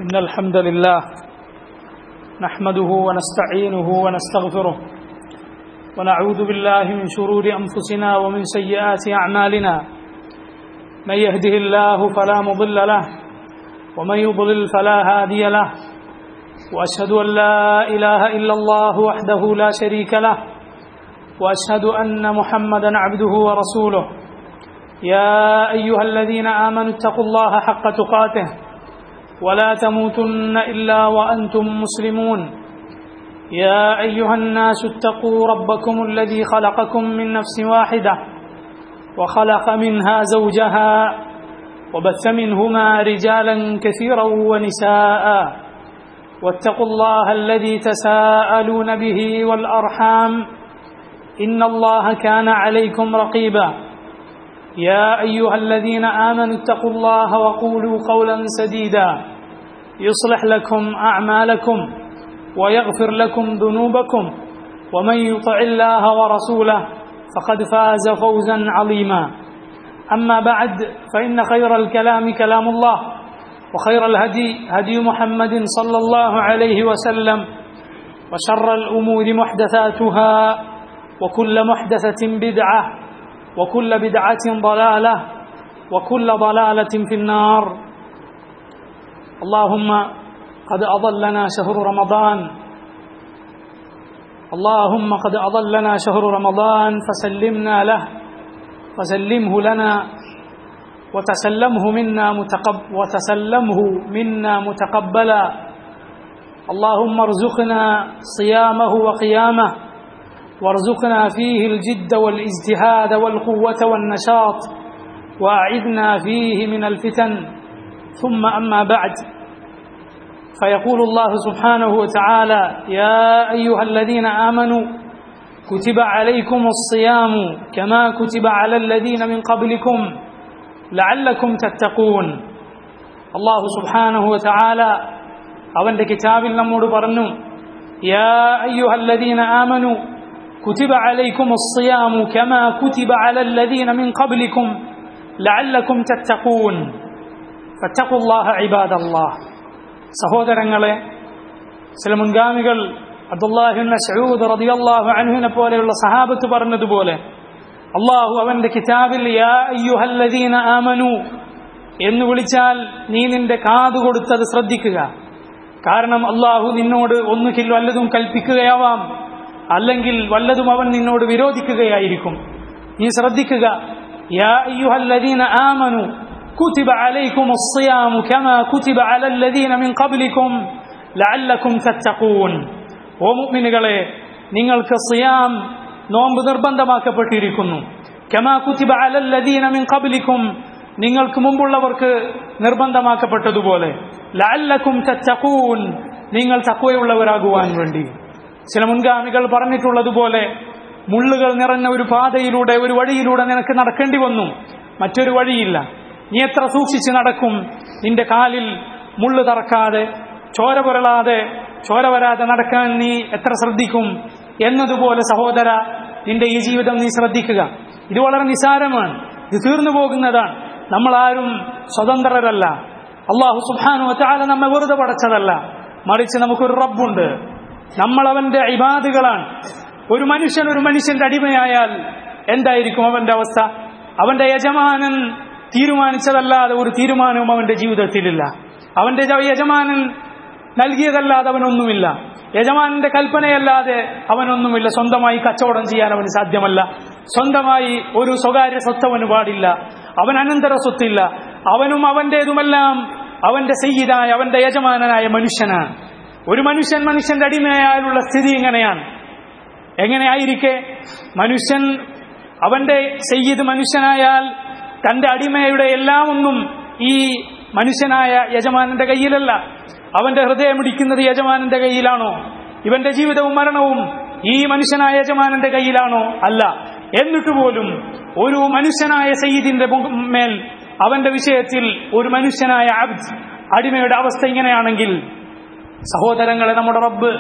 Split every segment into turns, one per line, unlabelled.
إن الحمد لله نحمده ونستعينه ونستغفره ونعوذ بالله من شرور أنفسنا ومن سيئات أعمالنا من يهده الله فلا مضل له ومن يضلل فلا هادي له وأشهد أن لا إله إلا الله وحده لا شريك له وأشهد أن محمدا عبده ورسوله يا أيها الذين آمنوا اتقوا الله حق تقاته ولا تموتن إلا وأنتم مسلمون يا أيها الناس اتقوا ربكم الذي خلقكم من نفس واحدة وخلق منها زوجها وبث منهما رجالا كثيرا ونساء واتقوا الله الذي تساءلون به والأرحام إن الله كان عليكم رقيبا يا أيها الذين آمنوا اتقوا الله وقولوا قولا سديدا يصلح لكم أعمالكم ويغفر لكم ذنوبكم ومن يطع الله ورسوله فقد فاز فوزا عظيما أما بعد فإن خير الكلام كلام الله وخير الهدي هدي محمد صلى الله عليه وسلم وشر الأمور محدثاتها وكل محدثة بدعة وكل بدعة ضلالة وكل ضلالة في النار اللهم قد أضلنا شهر رمضان اللهم قد أضلنا شهر رمضان فسلمنا له فسلمه لنا وتسلمه منا متقب وتسلمه منا متقبلا اللهم ارزقنا صيامه وقيامه وارزقنا فيه الجد والاجتهاد والقوة والنشاط وأعذنا فيه من الفتن ثم أما بعد فيقول الله سبحانه وتعالى يا أيها الذين آمنوا كتب عليكم الصيام كما كتب على الذين من قبلكم لعلكم تتقون الله سبحانه وتعالى അവന്റെ കിതാബിൽ നമ്മോട് പറഞ്ഞു യാ അയ്യുഹ الذين آمنوا كتب عليكم الصيام كما كتب على الذين من قبلكم لعلكم تتقون فاتقوا الله عباد الله സഹോദരങ്ങളെ ചില മുൻഗാമികൾ അബ്ദുല്ലാഹിൻ സഊദ് റളിയല്ലാഹു അൻഹുവിനെ പോലെയുള്ള സഹാബത്ത് പറഞ്ഞതുപോലെ അള്ളാഹു അവന്റെ കിതാബിൽ യാ അയ്യുഹല്ലദീന ആമനു എന്ന് വിളിച്ചാൽ നീ നിന്റെ കാതു കൊടുത്തത് ശ്രദ്ധിക്കുക കാരണം അള്ളാഹു നിന്നോട് ഒന്നുകിൽ വല്ലതും കൽപ്പിക്കുകയാവാം അല്ലെങ്കിൽ വല്ലതും അവൻ നിന്നോട് വിരോധിക്കുകയായിരിക്കും നീ ശ്രദ്ധിക്കുക യാ അയ്യുഹല്ലദീന ആമനു كتب عليكم الصيام كما كتب على الذين من قبلكم لعلكم تتقون ഓ മുഅ്മിനുകളെ നിങ്ങൾക്ക് സിയാം നോമ്പ് നിർബന്ധമാക്കപ്പെട്ടിരിക്കുന്നു കമാ കുതിബ അലൽ ലദീന മിൻ ഖബ്ലിക്കും നിങ്ങൾക്ക് മുമ്പുള്ളവർക്ക് നിർബന്ധമാക്കപ്പെട്ടതുപോലെ ലഅല്ലക്കും തത്തഖൂൻ നിങ്ങൾ തഖ്വയുള്ളവരാകുവാൻ വേണ്ടി ചില മുൻഗാമികൾ പറഞ്ഞിട്ടുള്ളതുപോലെ മുള്ളുകൾ നിറഞ്ഞ ഒരു പാതയിലൂടെ ഒരു വഴിയിലൂടെ നിനക്ക് നടക്കേണ്ടി വന്നു മറ്റൊരു വഴിയില്ല നീ എത്ര സൂക്ഷിച്ച് നടക്കും നിന്റെ കാലിൽ മുള്ളു തറക്കാതെ ചോര പുരളാതെ ചോര വരാതെ നടക്കാൻ നീ എത്ര ശ്രദ്ധിക്കും എന്നതുപോലെ സഹോദര നിന്റെ ഈ ജീവിതം നീ ശ്രദ്ധിക്കുക ഇത് വളരെ നിസാരമാണ് ഇത് തീർന്നു പോകുന്നതാണ് നമ്മൾ ആരും സ്വതന്ത്രരല്ല അള്ളാഹു സുഹാനു ചാല നമ്മെ വെറുതെ പടച്ചതല്ല മറിച്ച് നമുക്കൊരു റബ്ബുണ്ട് നമ്മൾ അവന്റെ ഇബാദുകളാണ് ഒരു മനുഷ്യൻ ഒരു മനുഷ്യന്റെ അടിമയായാൽ എന്തായിരിക്കും അവന്റെ അവസ്ഥ അവന്റെ യജമാനൻ തീരുമാനിച്ചതല്ലാതെ ഒരു തീരുമാനവും അവന്റെ ജീവിതത്തിലില്ല അവന്റെ യജമാനൻ നൽകിയതല്ലാതെ അവനൊന്നുമില്ല യജമാനന്റെ കൽപ്പനയല്ലാതെ അവനൊന്നുമില്ല സ്വന്തമായി കച്ചവടം ചെയ്യാൻ അവന് സാധ്യമല്ല സ്വന്തമായി ഒരു സ്വകാര്യ സ്വത്ത് അവന് പാടില്ല അവൻ അനന്തര സ്വത്തില്ല അവനും അവന്റേതുമെല്ലാം അവന്റെ സയ്യിദായ അവന്റെ യജമാനനായ മനുഷ്യനാണ് ഒരു മനുഷ്യൻ മനുഷ്യന്റെ അടിമയായാലുള്ള സ്ഥിതി ഇങ്ങനെയാണ് എങ്ങനെയായിരിക്കെ മനുഷ്യൻ അവന്റെ സയ്യിദ് മനുഷ്യനായാൽ തന്റെ അടിമയുടെ എല്ലാം ഒന്നും ഈ മനുഷ്യനായ യജമാനന്റെ കയ്യിലല്ല അവന്റെ ഹൃദയമിടിക്കുന്നത് യജമാനന്റെ കയ്യിലാണോ ഇവന്റെ ജീവിതവും മരണവും ഈ മനുഷ്യനായ യജമാനന്റെ കയ്യിലാണോ അല്ല എന്നിട്ട് പോലും ഒരു മനുഷ്യനായ സയ്യിദിന്റെ മേൽ അവന്റെ വിഷയത്തിൽ ഒരു മനുഷ്യനായ അബ്ദ് അടിമയുടെ അവസ്ഥ ഇങ്ങനെയാണെങ്കിൽ സഹോദരങ്ങളെ നമ്മുടെ റബ്ബ്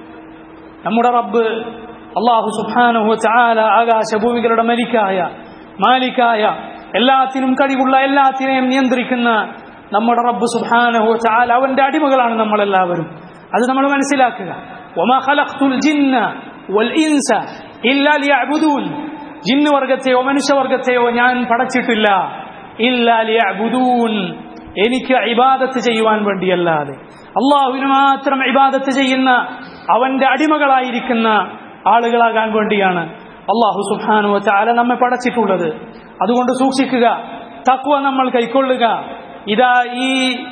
നമ്മുടെ റബ്ബ് അള്ളാഹു സുബാനുഹു ചാല ആകാശഭൂമികളുടെ മലിക്കായ മാലിക്കായ എല്ലാത്തിനും കഴിവുള്ള എല്ലാത്തിനെയും നിയന്ത്രിക്കുന്ന നമ്മുടെ റബ്ബ് സുബ്ഹാനഹു വതആല അവന്റെ അടിമകളാണ് നമ്മളെല്ലാവരും അത് നമ്മൾ മനസ്സിലാക്കുക വമാ ഖലഖ്തുൽ ജിന്ന വൽ ഇൻസ ഇല്ലാ ലിയഅ്ബുദൂൻ ജിന്ന് വർഗത്തെയോ മനുഷ്യവർഗത്തെയോ ഞാൻ പടച്ചിട്ടില്ല ഇല്ലാ ലിയഅ്ബുദൂൻ എനിക്ക് ഇബാദത്ത് ചെയ്യുവാൻ വേണ്ടിയല്ലാതെ അള്ളാഹുവിന് മാത്രം ഇബാദത്ത് ചെയ്യുന്ന അവന്റെ അടിമകളായിരിക്കുന്ന ആളുകളാകാൻ വേണ്ടിയാണ് അള്ളാഹു സുബ്ഹാനഹു വതആല നമ്മെ പടച്ചിട്ടുള്ളത് അതുകൊണ്ട് സൂക്ഷിക്കുക തക്വ നമ്മൾ കൈക്കൊള്ളുക ഇതാ ഈ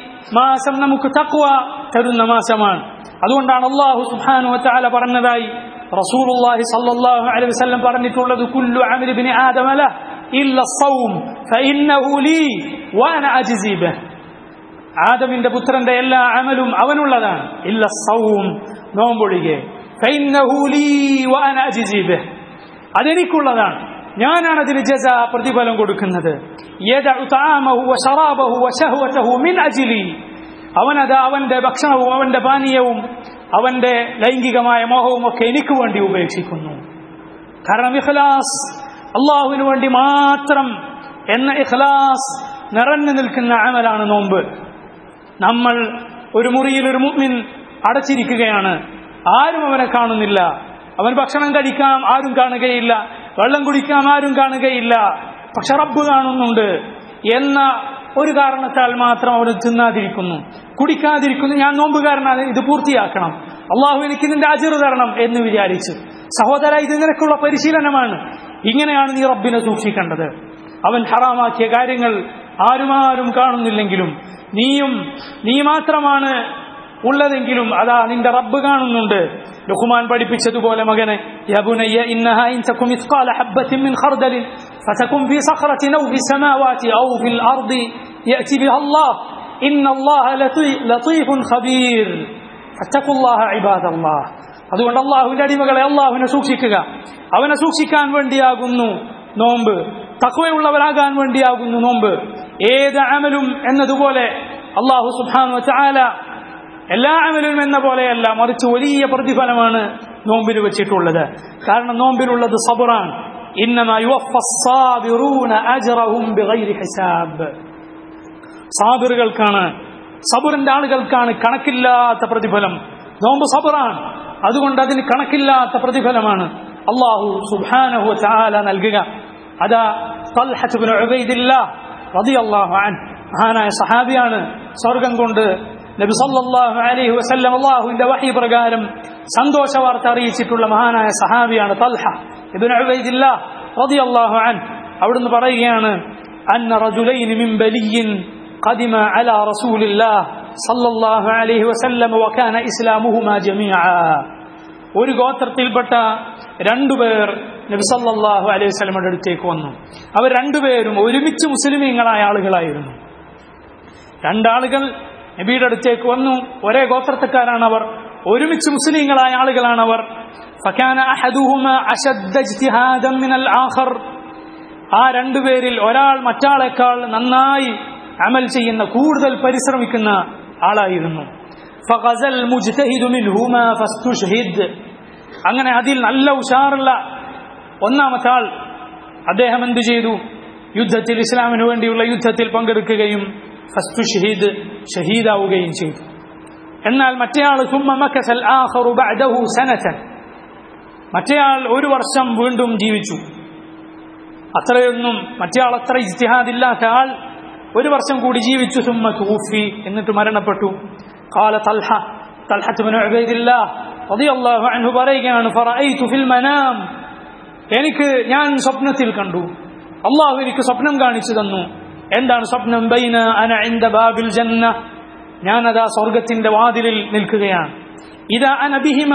മാസം നമുക്ക് തക്വ തരുന്ന മാസമാണ് അതുകൊണ്ടാണ് അള്ളാഹു സുബ്ഹാനഹു വതആല പറഞ്ഞതായി റസൂലുള്ളാഹി സ്വല്ലല്ലാഹു അലൈഹി വസല്ലം പറഞ്ഞിട്ടുള്ളത് കുല്ലു അമലി ഇബ്നി ആദമ ലഹ് ഇല്ല الصوم فإنه لي وأنا أجزي به ആദമിന്റെ പുത്രന്റെ എല്ലാ അമലും അവനുള്ളതാണ് ഇല്ല സൗം നോമ്പൊഴികെ فإنه لي وأنا أجزي به അതെനിക്കുള്ളതാണ് ഞാനാണ് അതിന് ജസ പ്രതിഫലം കൊടുക്കുന്നത് يدع طعامه وشرابه وشهوته من أجلي അവനത് അവന്റെ ഭക്ഷണവും അവന്റെ പാനീയവും അവന്റെ ലൈംഗികമായ മോഹവും ഒക്കെ എനിക്ക് വേണ്ടി ഉപേക്ഷിക്കുന്നു കാരണം ഇഖ്ലാസ് അള്ളാഹുവിന് വേണ്ടി മാത്രം എന്ന ഇഖ്ലാസ് നിറഞ്ഞു നിൽക്കുന്ന അമലാണ് നോമ്പ് നമ്മൾ ഒരു മുറിയിൽ ഒരു മുഅ്മിൻ അടച്ചിരിക്കുകയാണ് ആരും അവനെ കാണുന്നില്ല അവൻ ഭക്ഷണം കഴിക്കാം ആരും കാണുകയില്ല വെള്ളം കുടിക്കാം ആരും കാണുകയില്ല പക്ഷെ റബ്ബ് കാണുന്നുണ്ട് എന്ന ഒരു കാരണത്താൽ മാത്രം അവർ തിന്നാതിരിക്കുന്നു കുടിക്കാതിരിക്കുന്നു ഞാൻ നോമ്പുകാരനാണ് ഇത് പൂർത്തിയാക്കണം അള്ളാഹു എനിക്ക് നിന്റെ അജിർ തരണം എന്ന് വിചാരിച്ചു സഹോദര ഇത് നിനക്കുള്ള പരിശീലനമാണ് ഇങ്ങനെയാണ് നീ റബ്ബിനെ സൂക്ഷിക്കേണ്ടത് അവൻ ഹറാമാക്കിയ കാര്യങ്ങൾ ആരുമാരും കാണുന്നില്ലെങ്കിലും നീയും നീ മാത്രമാണ് ഉള്ളതെങ്കിലും അതാ നിന്റെ റബ്ബ് കാണുന്നുണ്ട് ലുഖ്മാൻ പഠിപ്പിച്ചതുപോലെ മകനെ യബുനയ്യ ഇന്നഹ ഇൻ തകും മിസ്ഖാല ഹബ്ബത്തിൻ മിൻ ഖർദലിൻ ഫതകും ഫീ സഖറത്തിൻ ഔ ഫി സമാവാതി ഔ ഫിൽ അർദി യഅതി ബിഹ അല്ലാഹ് ഇന്ന അല്ലാഹ ലതീഫുൻ ഖബീർ ഫത്തഖുല്ലാഹ ഇബാദല്ലാഹ് അതുകൊണ്ട് അള്ളാഹുവിന്റെ അടിമകളെ അള്ളാഹുവിനെ സൂക്ഷിക്കുക അവനെ സൂക്ഷിക്കാൻ വേണ്ടിയാകുന്നു നോമ്പ് തക്വയുള്ളവരാകാൻ വേണ്ടിയാകുന്നു നോമ്പ് ഏത് അമലും എന്നതുപോലെ അള്ളാഹു സുബാനു ചാല എല്ലാ അമലും എന്ന പോലെയല്ല മറിച്ച് വലിയ പ്രതിഫലമാണ് നോമ്പിന് വെച്ചിട്ടുള്ളത് കാരണം നോമ്പിനുള്ളത് സബറാണ് സാബിറുകൾക്കാണ് സബറിന്റെ ആളുകൾക്കാണ് കണക്കില്ലാത്ത പ്രതിഫലം നോമ്പ് സബറാണ് അതുകൊണ്ട് അതിന് കണക്കില്ലാത്ത പ്രതിഫലമാണ് അള്ളാഹു സുബാനഹു ചാല നൽകുക അതാ മഹാനായ സഹാബിയാണ് സ്വർഗം കൊണ്ട് നബി സല്ലല്ലാഹു അലൈഹി വസല്ലം അള്ളാഹുവിന്റെ വഹി പ്രകാരം സന്തോഷ വാർത്ത അറിയിച്ചിട്ടുള്ള മഹാനായ സഹാബിയാണ് തൽഹ ഇബ്നു ഉബൈദില്ല റളിയല്ലാഹു അൻ അവിടുന്ന് പറയുകയാണ് അന്ന റജുലൈൻ മിൻ ബലിയിൻ قدم على رسول الله صلى الله عليه وسلم وكان اسلامهما جميعا ഒരു ഗോത്രത്തിൽപ്പെട്ട രണ്ടുപേർ നബി സല്ലല്ലാഹു അലൈഹി വസല്ലമയുടെ അടുത്തേക്ക് വന്നു അവർ രണ്ടുപേരും ഒരുമിച്ച് മുസ്ലിമീങ്ങളായ ആളുകളായിരുന്നു രണ്ടാളുകൾ നബിയുടെ അടുത്തേക്ക് വന്നു ഒരേ ഗോത്രക്കാരാണ് അവർ ഒരുമിച്ച് മുസ്ലിങ്ങളായ ആളുകളാണ് അവർ فكان احدهما اشد اجتهادا من الاخر ആ രണ്ടുപേരിൽ ഒരാൾ മറ്റാളെക്കാൾ നന്നായി അമൽ ചെയ്യുന്ന കൂടുതൽ പരിശ്രമിക്കുന്ന ആളായിരുന്നു ഫഗസൽ മുജ്തഹിദു മിൻഹുമാ ഫസ്തുഷ്ഹിദ് അങ്ങനെ അതിൽ നല്ല ഉഷാറുള്ള ഒന്നാമത്തെ ആൾ അദ്ദേഹം എന്തു ചെയ്തു യുദ്ധത്തിൽ ഇസ്ലാമിന് വേണ്ടിയുള്ള യുദ്ധത്തിൽ പങ്കെടുക്കുകയും ഫസ്തുഷ്ഹിദ് ഷഹീദാവുകയും ചെയ്തു എന്നാൽ മറ്റേയാൾ സുമ്മ മക്കസൽ ആഖറു ബഅദഹു സനതൻ മറ്റേയാൾ ഒരു വർഷം വീണ്ടും ജീവിച്ചു അത്രയൊന്നും മറ്റേയാൾ അത്ര ഇജ്തിഹാദില്ലാത്ത ആൾ ഒരു വർഷം കൂടി ജീവിച്ചു സുമ്മ തൂഫി എന്നിട്ട് മരണപ്പെട്ടു قال طلحة طلحة بن عبيد الله رضي الله عنه പറയുകയാണ് فرأيت في المنام എനിക്ക് ഞാൻ സ്വപ്നത്തിൽ കണ്ടു അള്ളാഹു എനിക്ക് സ്വപ്നം കാണിച്ചു തന്നു എന്താണ് സ്വപ്നം ബൈന അന ഇന്ദ ബാബിൽ ജന്ന ഞാനതാ സ്വർഗത്തിന്റെ വാതിലിൽ നിൽക്കുകയാണ് ഇതാ അനബിഹിമ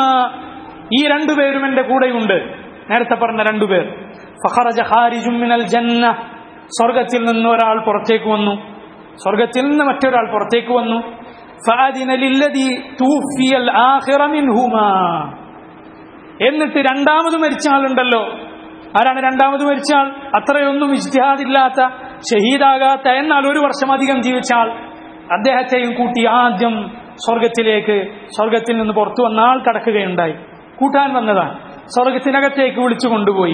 ഈ രണ്ടുപേരും എന്റെ കൂടെയുണ്ട് നേരത്തെ പറഞ്ഞ രണ്ടുപേർ ഫഖറജ ഖാരിജും മിനൽ ജന്ന സ്വർഗത്തിൽ നിന്ന് ഒരാൾ പുറത്തേക്ക് വന്നു സ്വർഗത്തിൽ നിന്ന് മറ്റൊരാൾ പുറത്തേക്ക് വന്നു فأذن للذي توفي الآخر منهما എന്നിട്ട് രണ്ടാമത് മരിച്ച ആളുണ്ടല്ലോ ആരാണ് രണ്ടാമത് മരിച്ച ആൾ അത്രയൊന്നും ഇജ്തിഹാദില്ലാത്ത ഷഹീദാകാത്ത എന്നാൽ ഒരു വർഷം അധികം ജീവിച്ച ആൾ അദ്ദേഹത്തെയും കൂട്ടി ആദ്യം സ്വർഗത്തിലേക്ക് സ്വർഗത്തിൽ നിന്ന് പുറത്തു വന്ന ആൾ കടക്കുകയുണ്ടായി കൂട്ടാൻ വന്നതാണ് സ്വർഗത്തിനകത്തേക്ക് വിളിച്ചു കൊണ്ടുപോയി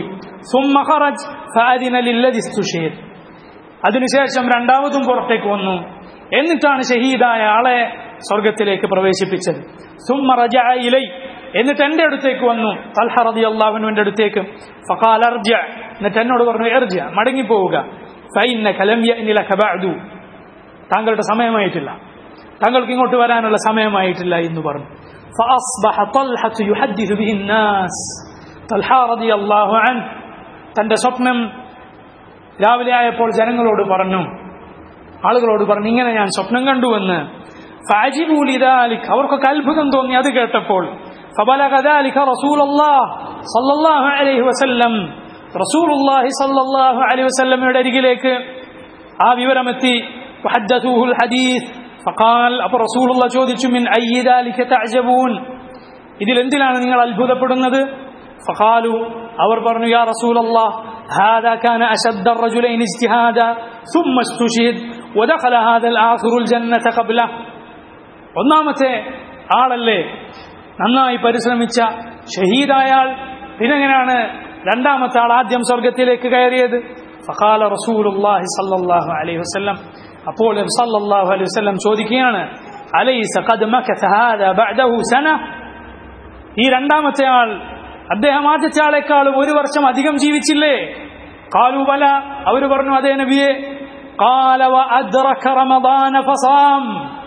സുമ്മഹറജ് അതിനുശേഷം രണ്ടാമതും പുറത്തേക്ക് വന്നു എന്നിട്ടാണ് ഷഹീദായ ആളെ സ്വർഗത്തിലേക്ക് പ്രവേശിപ്പിച്ചത് സുമ്മ റജഅ ഇലൈ എന്നിട്ട് എന്റെ അടുത്തേക്ക് വന്നു തൽഹ റളിയല്ലാഹുവിന്റെ അടുത്തേക്ക് ഫഖാല അർജ എന്നിട്ട് എന്നോട് പറഞ്ഞു എർജ മടങ്ങി പോവുക ഫൈന്നക ലം യഅനി ലക ബഅദു താങ്കളുടെ സമയമായിട്ടില്ല താങ്കൾക്ക് ഇങ്ങോട്ട് വരാനുള്ള സമയമായിട്ടില്ല എന്ന് പറഞ്ഞു فأصبح طلحة يحدث به الناس طلحة رضي الله عنه തന്റെ സ്വപ്നം രാവിലെ ആയപ്പോൾ ജനങ്ങളോട് പറഞ്ഞു ആളുകളോട് പറഞ്ഞു ഇങ്ങനെ ഞാൻ സ്വപ്നം കണ്ടുവെന്ന് فعجبوا لذلك അവർക്കൊക്കെ അത്ഭുതം തോന്നി അത് കേട്ടപ്പോൾ فبلغ ذلك رسول الله صلى الله عليه وسلم رسول الله صلى الله عليه وسلم യുടെ അരികിലേക്ക് ആ വിവരമെത്തി وحدثوه الحديث فقال അപ്പോൾ റസൂൽ ചോദിച്ചു മിൻ أي ذلك تعجبون ഇതിൽ എന്തിനാണ് നിങ്ങൾ അത്ഭുതപ്പെടുന്നത് فقالوا അവർ പറഞ്ഞു يا رسول الله هذا كان أشد الرجلين اجتهادا ثم استشهد ودخل هذا الآخر الجنة قبله ഒന്നാമത്തെ ആളല്ലേ നന്നായി പരിശ്രമിച്ച ഷഹീദായാൾ പിന്നെങ്ങനെയാണ് രണ്ടാമത്തെ ആൾ ആദ്യം സ്വർഗത്തിലേക്ക് കയറിയത് ഫഖാല റസൂലുള്ളാഹി സല്ലല്ലാഹു അലൈഹി വസല്ലം അപ്പോൾ നബി സല്ലല്ലാഹു അലൈഹി വസല്ലം ചോദിക്കുകയാണ് അലൈസ ഖദ് മകത ഹാദാ ബഅദഹു സന ഈ രണ്ടാമത്തെ ആൾ അദ്ദേഹം ആദ്യത്തെ ആളെക്കാളും ഒരു വർഷം അധികം ജീവിച്ചില്ലേ കാലു ബല അവർ പറഞ്ഞു അതേ നബിയെ قال وأدرك رمضان فصام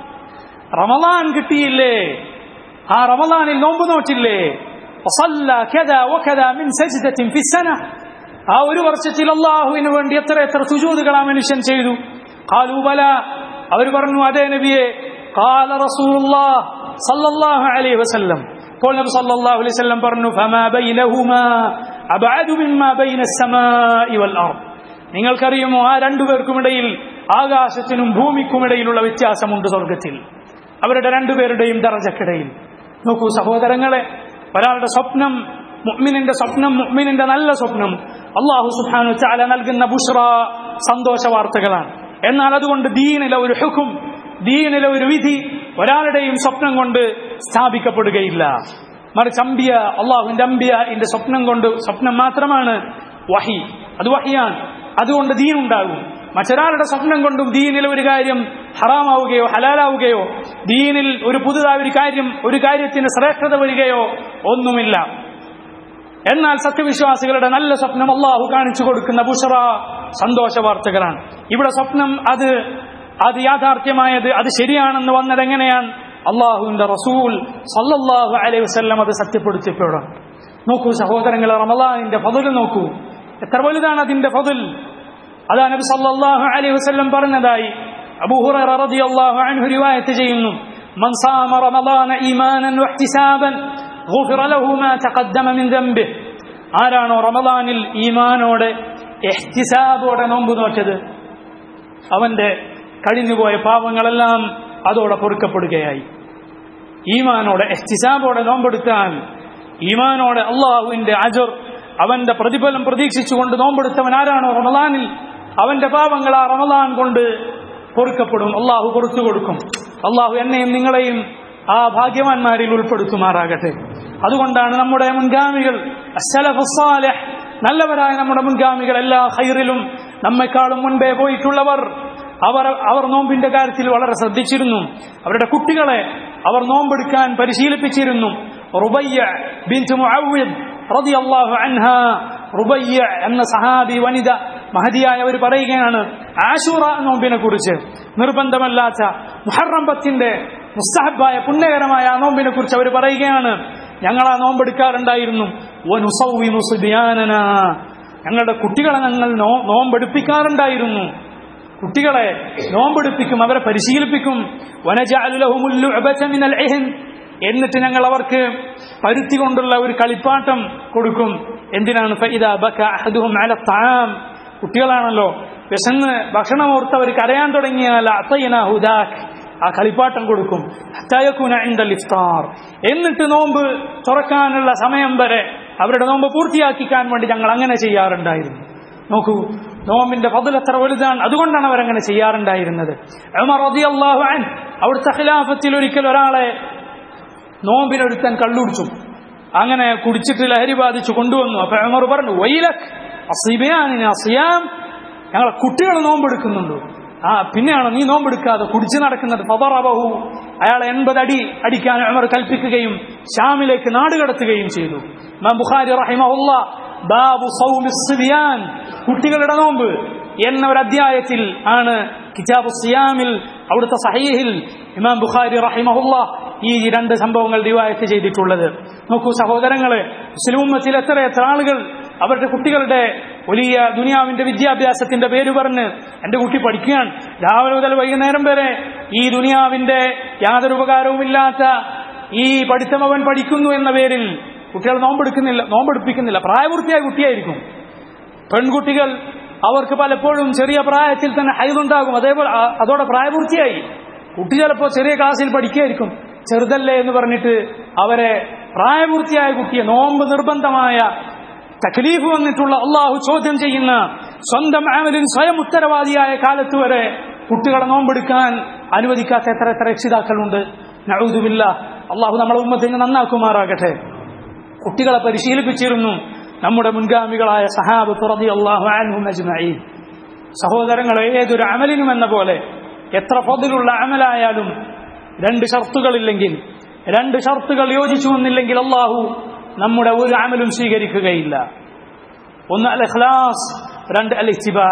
റമദാൻ കിട്ടിയില്ലേ ആ റമദാനിൽ നോമ്പ് നോറ്റില്ലേ وصلى كذا وكذا من سجدة في السنة ആ ഒരു വർഷത്തിൽ അള്ളാഹുവിന് വേണ്ടി എത്ര എത്ര സുജൂതുകൾ ആ മനുഷ്യൻ ചെയ്തു قالوا بلى അവർ പറഞ്ഞു അതേ നബിയെ قال رسول الله صلى الله عليه وسلم അപ്പോൾ നബി സല്ലല്ലാഹു അലൈഹി വസല്ലം പറഞ്ഞു فما بينهما أبعد مما بين السماء والأرض നിങ്ങൾക്കറിയുമോ ആ രണ്ടുപേർക്കുമിടയിൽ ആകാശത്തിനും ഭൂമിക്കുമിടയിലുള്ള വ്യത്യാസമുണ്ട് സ്വർഗത്തിൽ അവരുടെ രണ്ടുപേരുടെയും ദറജക്കിടയിൽ നോക്കൂ സഹോദരങ്ങളെ ഒരാളുടെ സ്വപ്നം മുഅ്മിനിന്റെ സ്വപ്നം മുഅ്മിനിന്റെ നല്ല സ്വപ്നം അള്ളാഹു സുബ്ഹാനഹു ചാല നൽകുന്ന ബുഷ്റ സന്തോഷ വാർത്തകളാണ് എന്നാൽ അതുകൊണ്ട് ദീനിലെ ഒരു ഹുക്കും ദീനിലെ ഒരു വിധി ഒരാളുടെയും സ്വപ്നം കൊണ്ട് സ്ഥാപിക്കപ്പെടുകയില്ല മറിച്ച് അമ്പിയ അള്ളാഹുവിന്റെ അമ്പിയ ഇന്റെ സ്വപ്നം കൊണ്ട് സ്വപ്നം മാത്രമാണ് വഹി അത് വഹിയാണ് അതുകൊണ്ട് ദീൻ ഉണ്ടാകും മറ്റൊരാളുടെ സ്വപ്നം കൊണ്ടും ദീനിൽ ഒരു കാര്യം ഹറാമാവുകയോ ഹലാലാവുകയോ ദീനിൽ ഒരു പുതുതായ ഒരു കാര്യം ഒരു കാര്യത്തിന് ശ്രേഷ്ഠത വരികയോ ഒന്നുമില്ല എന്നാൽ സത്യവിശ്വാസികളുടെ നല്ല സ്വപ്നം അള്ളാഹു കാണിച്ചു കൊടുക്കുന്ന ബുഷറ സന്തോഷ വാർത്തകളാണ് ഇവിടെ സ്വപ്നം അത് അത് യാഥാർത്ഥ്യമായത് അത് ശരിയാണെന്ന് വന്നത് എങ്ങനെയാണ് അള്ളാഹുവിന്റെ റസൂൽ സല്ലല്ലാഹു അലൈഹി വസല്ലം അത് സത്യപ്പെടുത്തിയപ്പോഴാണ് നോക്കൂ സഹോദരങ്ങളെ റമലാനിന്റെ ഫതിൽ നോക്കൂ എത്ര വലുതാണ് അതിന്റെ ഫതിൽ അതാ നബി സല്ലല്ലാഹു അലൈഹി വസല്ലം പറഞ്ഞതായി അബൂ ഹുറൈറ റളിയല്ലാഹു അൻഹു റിവായത്ത് ചെയ്യുന്നു മൻ സാമ റമളാന ഈമാനൻ വഹ്തിസാബൻ ഗുഫിറ ലഹു മാ തഖദ്ദമ മിൻ ദംബിഹി ആരാണോ റമളാനിൽ ഈമാനോടെ ഇഹ്തിസാബോടെ നോമ്പ് നോറ്റത് അവന്റെ കഴിഞ്ഞുപോയ പാപങ്ങളെല്ലാം അതോടെ പൊറുക്കപ്പെടുകയായി ഈമാനോടെ എഹ്തിസാബോടെ നോമ്പെടുത്താൽ ഈമാനോടെ അള്ളാഹുവിന്റെ അജർ അവന്റെ പ്രതിഫലം പ്രതീക്ഷിച്ചുകൊണ്ട് നോമ്പെടുത്തവൻ ആരാണോ റമദാനിൽ അവന്റെ പാപങ്ങൾ ആ റമദാൻ കൊണ്ട് പൊറുക്കപ്പെടും അള്ളാഹു പൊറുത്തു കൊടുക്കും അള്ളാഹു എന്നെയും നിങ്ങളെയും ആ ഭാഗ്യവാന്മാരിൽ ഉൾപ്പെടുത്തുമാറാകട്ടെ അതുകൊണ്ടാണ് നമ്മുടെ മുൻഗാമികൾ അസ്സലഫു സാലിഹ് നല്ലവരായ നമ്മുടെ മുൻഗാമികൾ എല്ലാ ഹൈറിലും നമ്മെക്കാളും മുൻപേ പോയിട്ടുള്ളവർ അവർ അവർ നോമ്പിന്റെ കാര്യത്തിൽ വളരെ ശ്രദ്ധിച്ചിരുന്നു അവരുടെ കുട്ടികളെ അവർ നോമ്പെടുക്കാൻ പരിശീലിപ്പിച്ചിരുന്നു റുബയ്യ ബിൻതു മുഅവ്വിദ് റളിയല്ലാഹു അൻഹ റുബയ്യ എന്ന സഹാബി വനിത മഹതിയായ അവർ പറയുകയാണ് ആശൂറ നോമ്പിനെ കുറിച്ച് നിർബന്ധമല്ലാത്ത മുഹറം പത്തിന്റെ മുസ്തഹബായ പുണ്യകരമായ ആ നോമ്പിനെ കുറിച്ച് അവർ പറയുകയാണ് ഞങ്ങൾ ആ നോമ്പെടുക്കാറുണ്ടായിരുന്നു വനുസൗവിനു സുബിയാനന ഞങ്ങളുടെ കുട്ടികളെ ഞങ്ങൾ നോ നോമ്പെടുപ്പിക്കാറുണ്ടായിരുന്നു കുട്ടികളെ നോമ്പെടുപ്പിക്കും അവരെ പരിശീലിപ്പിക്കും വനജാലുലഹുമുല്ലുഅബത മിനൽ ഇഹ്ൻ എന്നിട്ട് ഞങ്ങൾ അവർക്ക് പരുത്തി കൊണ്ടുള്ള ഒരു കളിപ്പാട്ടം കൊടുക്കും എന്തിനാണ് ഫഇദാ ബക അഹദുഹും അല തആം കുട്ടികളാണല്ലോ വിശന്ന് ഭക്ഷണം ഓർത്ത് അവർ കരയാൻ തുടങ്ങിയാൽ അത്തയ്യനാഹു ദാക് ആ കളിപ്പാട്ടം കൊടുക്കും ഹത്തായക്കുന ഇൻദൽ ഇഫ്താർ എന്നിട്ട് നോമ്പ് തുറക്കാനുള്ള സമയം വരെ അവരുടെ നോമ്പ് പൂർത്തിയാക്കിക്കാൻ വേണ്ടി ഞങ്ങൾ അങ്ങനെ ചെയ്യാറുണ്ടായിരുന്നു നോക്കൂ നോമ്പിന്റെ ഫضل എത്ര വലുതാണ് അതുകൊണ്ടാണ് അവരങ്ങനെ ചെയ്യാറുണ്ടായിരുന്നത് ഉമർ റളിയല്ലാഹു അൻ അവിടുത്തെ ഖിലാഫത്തിൽ ഒരിക്കൽ ഒരാളെ നോമ്പിനൊരുത്തൻ കള്ളുടിച്ചു അങ്ങനെ കുടിച്ചിട്ട് ലഹരി ബാധിച്ചു കൊണ്ടുവന്നു അപ്പൊ ഉമർ പറഞ്ഞു വൈലക് അസിബിയാനിന് അസിയാം ഞങ്ങളെ കുട്ടികൾ നോമ്പെടുക്കുന്നുണ്ട് ആ പിന്നെയാണ് നീ നോമ്പെടുക്കാതെ കുടിച്ചു നടക്കുന്നത് ഫബറബഹു അയാൾ എൺപത് അടി അടിക്കാൻ ഉമർ കൽപ്പിക്കുകയും ഷാമിലേക്ക് നാടുകടത്തുകയും ചെയ്തു ഇമാം ബുഖാരി റഹിമഹുല്ല ബാബു സൗമി സിബിയാൻ കുട്ടികളുടെ നോമ്പ് എന്ന ഒരു അധ്യായത്തിൽ ആണ് കിതാബ് സിയാമിൽ അവിടുത്തെ സഹീഹിൽ ഇമാം ബുഖാരി റഹിമഹുല്ല ഈ രണ്ട് സംഭവങ്ങൾ റിവായത്ത് ചെയ്തിട്ടുള്ളത് നോക്കൂ സഹോദരങ്ങളെ മുസ്ലിം ഉമ്മത്തിൽ എത്ര എത്ര ആളുകൾ അവരുടെ കുട്ടികളുടെ വലിയ ദുനിയാവിന്റെ വിദ്യാഭ്യാസത്തിന്റെ പേര് പറഞ്ഞ് എന്റെ കുട്ടി പഠിക്കുകയാണ് രാവിലെ മുതൽ വൈകുന്നേരം വരെ ഈ ദുനിയാവിന്റെ യാതൊരു ഉപകാരവുമില്ലാത്ത ഈ പഠിത്തം അവൻ പഠിക്കുന്നു എന്ന പേരിൽ കുട്ടികൾ നോമ്പെടുക്കുന്നില്ല നോമ്പെടുപ്പിക്കുന്നില്ല പ്രായപൂർത്തിയായ കുട്ടിയായിരിക്കും പെൺകുട്ടികൾ അവർക്ക് പലപ്പോഴും ചെറിയ പ്രായത്തിൽ തന്നെ ഹൈതുണ്ടാകും അതേപോലെ ആ- അതോടെ പ്രായപൂർത്തിയായി കുട്ടി ചിലപ്പോൾ ചെറിയ ക്ലാസ്സിൽ പഠിക്കുകയായിരിക്കും ചെറുതല്ലേ എന്ന് പറഞ്ഞിട്ട് അവരെ പ്രായപൂർത്തിയായ കുട്ടിയെ നോമ്പ് നിർബന്ധമായ തക്ലീഫ് വന്നിട്ടുള്ള അള്ളാഹു ചോദ്യം ചെയ്യുന്ന സ്വന്തം ആമലിൻ സ്വയം ഉത്തരവാദിയായ കാലത്ത് വരെ കുട്ടികളെ നോമ്പെടുക്കാൻ അനുവദിക്കാത്ത എത്ര എത്ര രക്ഷിതാക്കളുണ്ട് നഴുതുമില്ല അള്ളാഹു നമ്മളെ ഉമ്മത്തിന് നന്നാക്കുമാറാകട്ടെ കുട്ടികളെ പരിശീലിപ്പിച്ചിരുന്നു നമ്മുടെ മുൻഗാമികളായ സഹാബ് തുറതി അള്ളാഹു അൻഹും അജ്മഈൻ സഹോദരങ്ങളെ ഏതൊരു അമലിനും എന്ന പോലെ എത്ര ഫതിലുള്ള അമലായാലും രണ്ട് ഷർത്തുകളില്ലെങ്കിൽ രണ്ട് ഷർത്തുകൾ യോജിച്ചു വന്നില്ലെങ്കിൽ അള്ളാഹു നമ്മുടെ ഒരു അമലും സ്വീകരിക്കുകയില്ല ഒന്ന് അൽ ഇഖ്ലാസ് രണ്ട് അൽ ഇത്തിബാ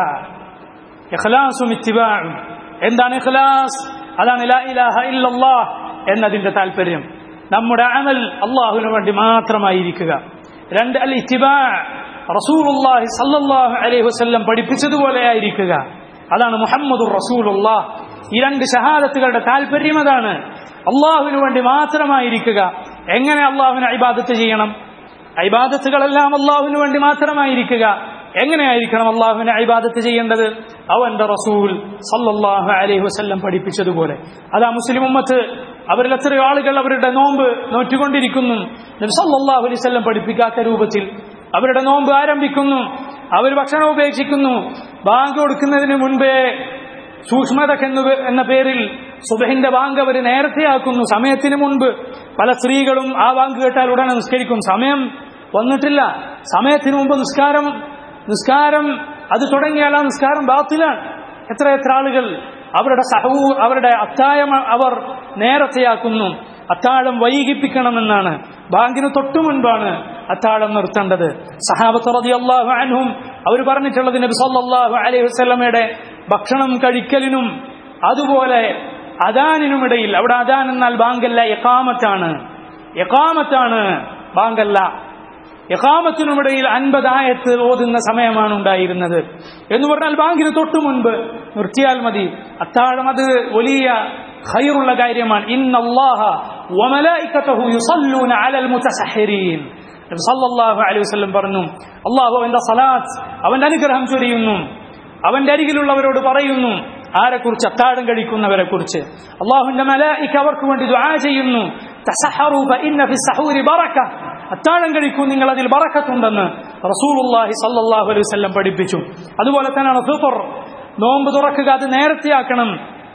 ഇഖ്ലാസും ഇത്തിബാഉം എന്താണ് ഇഖ്ലാസ് അതാണ് ലാ ഇലാഹ ഇല്ലല്ലാഹ് എന്നതിന്റെ താല്പര്യം നമ്മുടെ അമൽ അള്ളാഹുവിന് വേണ്ടി മാത്രമായിരിക്കുക രണ്ട് അൽ ഇത്തിബാ റസൂലുള്ളാഹി സല്ലല്ലാഹു അലൈഹി വസല്ലം പഠിപ്പിച്ചതുപോലെ ആയിരിക്കുക അതാണ് മുഹമ്മദുർ റസൂലുള്ളാഹ് ഈ രണ്ട് ഷഹാദത്തുകളുടെ താല്പര്യം അതാണ് അള്ളാഹുവിന് വേണ്ടി മാത്രമായിരിക്കുക എങ്ങനെ അള്ളാഹുവിനെ ഇബാദത്ത് ചെയ്യണം ഇബാദത്തുകളെല്ലാം അള്ളാഹുവിന് വേണ്ടി മാത്രമായിരിക്കുക എങ്ങനെയായിരിക്കണം അള്ളാഹുവിനെ ഇബാദത്ത് ചെയ്യേണ്ടത് അവന്റെ റസൂൽ സല്ലല്ലാഹു അലൈഹി വസല്ലം പഠിപ്പിച്ചതുപോലെ അതാ മുസ്ലിം ഉമ്മത്ത് അവരിൽ എത്രയോ ആളുകൾ അവരുടെ നോമ്പ് നോറ്റുകൊണ്ടിരിക്കുന്നു നബി സല്ലല്ലാഹു അലൈഹി വസല്ലം പഠിപ്പിക്കാത്ത രൂപത്തിൽ അവരുടെ നോമ്പ് ആരംഭിക്കുന്നു അവർ ഭക്ഷണം ഉപേക്ഷിക്കുന്നു ബാങ്ക് കൊടുക്കുന്നതിന് മുൻപേ സൂക്ഷ്മത എന്ന എന്ന പേരിൽ സുബഹിന്റെ ബാങ്ക് അവർ നേരത്തെയാക്കുന്നു സമയത്തിന് മുൻപ് പല സ്ത്രീകളും ആ ബാങ്ക് കേട്ടാൽ ഉടനെ നിസ്കരിക്കും സമയം വന്നിട്ടില്ല സമയത്തിന് മുമ്പ് നിസ്കാരം നിസ്കാരം അത് തുടങ്ങിയാൽ ആ നിസ്കാരം ബാത്തിലാണ് എത്ര എത്ര ആളുകൾ അവരുടെ സഹവൂ അവരുടെ അത്തായം അവർ നേരത്തെയാക്കുന്നു അത്താഴം വൈകിപ്പിക്കണമെന്നാണ് ബാങ്കിന് തൊട്ടു മുൻപാണ് അത്താഴം നിർത്തേണ്ടത് സഹാബത്ത് റളിയല്ലാഹു അൻഹും അവർ പറഞ്ഞിട്ടുള്ളത് നബി സല്ലല്ലാഹു അലൈഹി വസല്ലമയുടെ ഭക്ഷണം കഴിക്കലിനും അതുപോലെ അദാനിനുമിടയിൽ അവിടെ അദാൻ എന്നാൽ ബാങ്കല്ല എക്കാമത്താണ് എക്കാമത്താണ് ബാങ്കല്ല എക്കാമത്തിനുമിടയിൽ അൻപതായത്ത് ഓതുന്ന സമയമാണ് ഉണ്ടായിരുന്നത് എന്ന് പറഞ്ഞാൽ ബാങ്കിന് തൊട്ടു മുൻപ് നിർത്തിയാൽ മതി അത്താഴം അത് വലിയ ഖൈറുള്ള കാര്യമാണ് ഇന്നല്ലാഹ വമലായികതഹു യുസല്ലൂന അലൽ മുതസഹ്ഹിരീൻ നബി സല്ലല്ലാഹു അലൈഹി വസല്ലം പറഞ്ഞു അല്ലാഹു അവന്റെ സലാത്ത് അവന്റെ അനുഗ്രഹം ചൊരിയുന്നു അവന്റെ അരികിലുള്ളവരോട് പറയുന്നു ആരെക്കുറിച്ച് അത്താഴം കഴിക്കുന്നവരെ കുറിച്ച് അള്ളാഹുവിന്റെ മലായിക്ക അവർക്ക് വേണ്ടി ദുആ ചെയ്യുന്നു തസഹറു ഫഇന്ന ഫി സഹൂരി ബറക അത്താഴം കഴിക്കൂ നിങ്ങൾ അതിൽ ബറക്കത്തുണ്ടെന്ന് റസൂലുള്ളാഹി സല്ലല്ലാഹു അലൈഹി വസല്ലം പഠിപ്പിച്ചു അതുപോലെ തന്നെയാണ് ഫിത്ർ നോമ്പ് തുറക്കുക അത് നേരത്തെയാക്കണം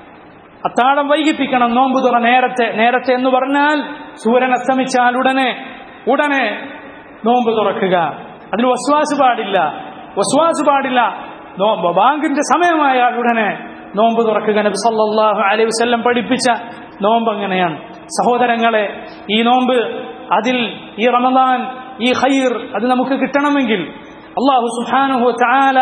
അത്താഴം വൈകിപ്പിക്കണം നോമ്പ് തുറ നേരത്തെ നേരത്തെ എന്ന് പറഞ്ഞാൽ സൂര്യൻ അസ്തമിച്ചാൽ ഉടനെ ഉടനെ നോമ്പ് തുറക്കുക അതിന് വസ്വാസ് പാടില്ല വസ്വാസ് പാടില്ല നോമ്പ് ബാങ്കിന്റെ സമയമായാൽ ഉടനെ നോമ്പ് തുറക്കുക നബി സല്ലല്ലാഹു അലൈഹി വസല്ലം പഠിപ്പിച്ച നോമ്പ് അങ്ങനെയാണ് സഹോദരങ്ങളെ ഈ നോമ്പ് അതിൽ ഈ റമദാൻ ഈ ഖൈർ അത് നമുക്ക് കിട്ടണമെങ്കിൽ അള്ളാഹു സുബ്ഹാനഹു തആല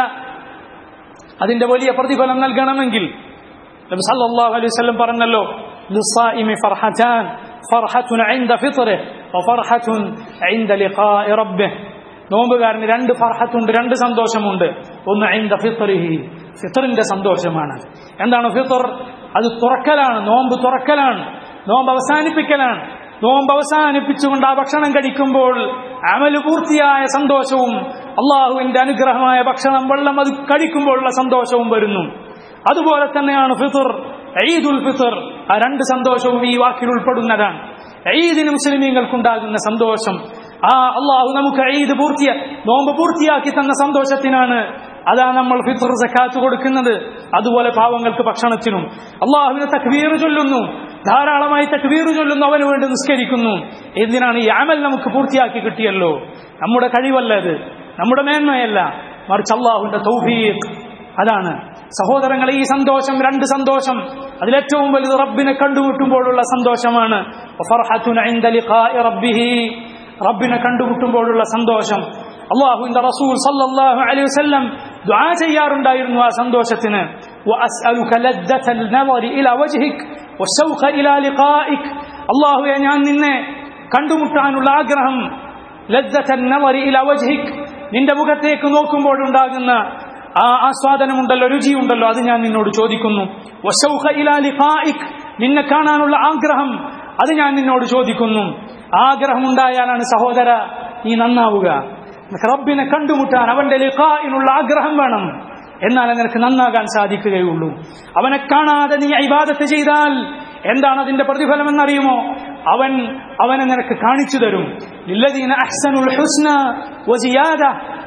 അതിന്റെ വലിയ പ്രതിഫലം നൽകണമെങ്കിൽ നബി സല്ലല്ലാഹു അലൈഹി വസല്ലം പറഞ്ഞല്ലോ ലിസ്സായിമി ഫർഹതാൻ ഫർഹത്തുൻ ഇൻദ ഫിത്റിഹി വഫർഹത്തുൻ ഇൻദ ലിഖാഇ റബ്ബിഹി നോമ്പുകാരന് രണ്ട് ഫർഹത്തുണ്ട് രണ്ട് സന്തോഷമുണ്ട് ഒന്ന് ഇൻദ ഫിത്റിഹി ഫിത്റിന്റെ സന്തോഷമാണ് എന്താണ് ഫിത്ർ അത് തുറക്കലാണ് നോമ്പ് തുറക്കലാണ് നോമ്പ് അവസാനിപ്പിക്കലാണ് നോമ്പ് അവസാനിപ്പിച്ചുകൊണ്ട് ആ ഭക്ഷണം കഴിക്കുമ്പോൾ അമല് പൂർത്തിയായ സന്തോഷവും അള്ളാഹുവിന്റെ അനുഗ്രഹമായ ഭക്ഷണം വെള്ളം അത് കഴിക്കുമ്പോഴുള്ള സന്തോഷവും വരുന്നു അതുപോലെ തന്നെയാണ് ഫിത്തുർ ഈദുൽ ഫിത്തർ ആ രണ്ട് സന്തോഷവും ഈ വാക്കിൽ ഉൾപ്പെടുന്നതാണ് ഈദിന് മുസ്ലിമീങ്ങൾക്കുണ്ടാകുന്ന സന്തോഷം ആ അള്ളാഹു നമുക്ക് ഈദ് പൂർത്തിയ നോമ്പ് പൂർത്തിയാക്കി തന്ന സന്തോഷത്തിനാണ് അതാ നമ്മൾ ഫിത്തർ സക്കാത്ത് കൊടുക്കുന്നത് അതുപോലെ പാവങ്ങൾക്ക് ഭക്ഷണത്തിനും അള്ളാഹുവിന് തക്വീർ ചൊല്ലുന്നു ധാരാളമായി തക്വീർ ചൊല്ലുന്നു അവന് വേണ്ടി നിസ്കരിക്കുന്നു എന്തിനാണ് ഈ അമൽ നമുക്ക് പൂർത്തിയാക്കി കിട്ടിയല്ലോ നമ്മുടെ കഴിവല്ല ഇത് നമ്മുടെ മേന്മയല്ല മറിച്ച് അള്ളാഹുവിന്റെ തൗഫീഖ് അതാണ് സഹോദരങ്ങളെ ഈ സന്തോഷം രണ്ട് സന്തോഷം അതിലേറ്റവും വലുത് റബ്ബിനെ കണ്ടുമുട്ടുമ്പോഴുള്ള സന്തോഷമാണ് വഫർഹത്തുൻ ഇൻദ ലിഖാഇ റബ്ബിഹി. റബ്ബിനെ കണ്ടുമുട്ടുമ്പോഴുള്ള സന്തോഷം അള്ളാഹുവിന്റെ റസൂൽ സല്ലല്ലാഹു അലൈഹി വസല്ലം ദുആ ചെയ്യാറുണ്ടായിരുന്നു ആ സന്തോഷത്തിന് وأسألك لذة النظر إلى وجهك والشوق إلى لقائك അള്ളാഹുവെ ഞാൻ നിന്നെ കണ്ടുമുട്ടാനുള്ള ആഗ്രഹം ലദ്ദത്ത النظر إلى وجهك നിന്റെ മുഖത്തേക്ക് നോക്കുമ്പോഴുണ്ടാകുന്ന ആ ആസ്വാദനമുണ്ടല്ലോ രുചിയുണ്ടല്ലോ അത് ഞാൻ നിന്നോട് ചോദിക്കുന്നു വശൗഖ ഇലാ ലിഖാഇക് നിന്നെ കാണാനുള്ള ആഗ്രഹം അത് ഞാൻ നിന്നോട് ചോദിക്കുന്നു ആഗ്രഹമുണ്ടായാലാണ് സഹോദര നീ നന്നാവുക നിനക്ക് റബ്ബിനെ കണ്ടുമുട്ടാൻ അവന്റെ ലിഖായിനുള്ള ആഗ്രഹം വേണം എന്നാലേ നിനക്ക് നന്നാകാൻ സാധിക്കുകയുള്ളൂ അവനെ കാണാതെ നീ ഇബാദത്ത് ചെയ്താൽ എന്താണ് അതിന്റെ പ്രതിഫലം എന്നറിയുമോ അവൻ അവനെ നിനക്ക് കാണിച്ചു തരും ലില്ലദീന അഹ്സനുൽ ഹുസ്ന വസിയാദ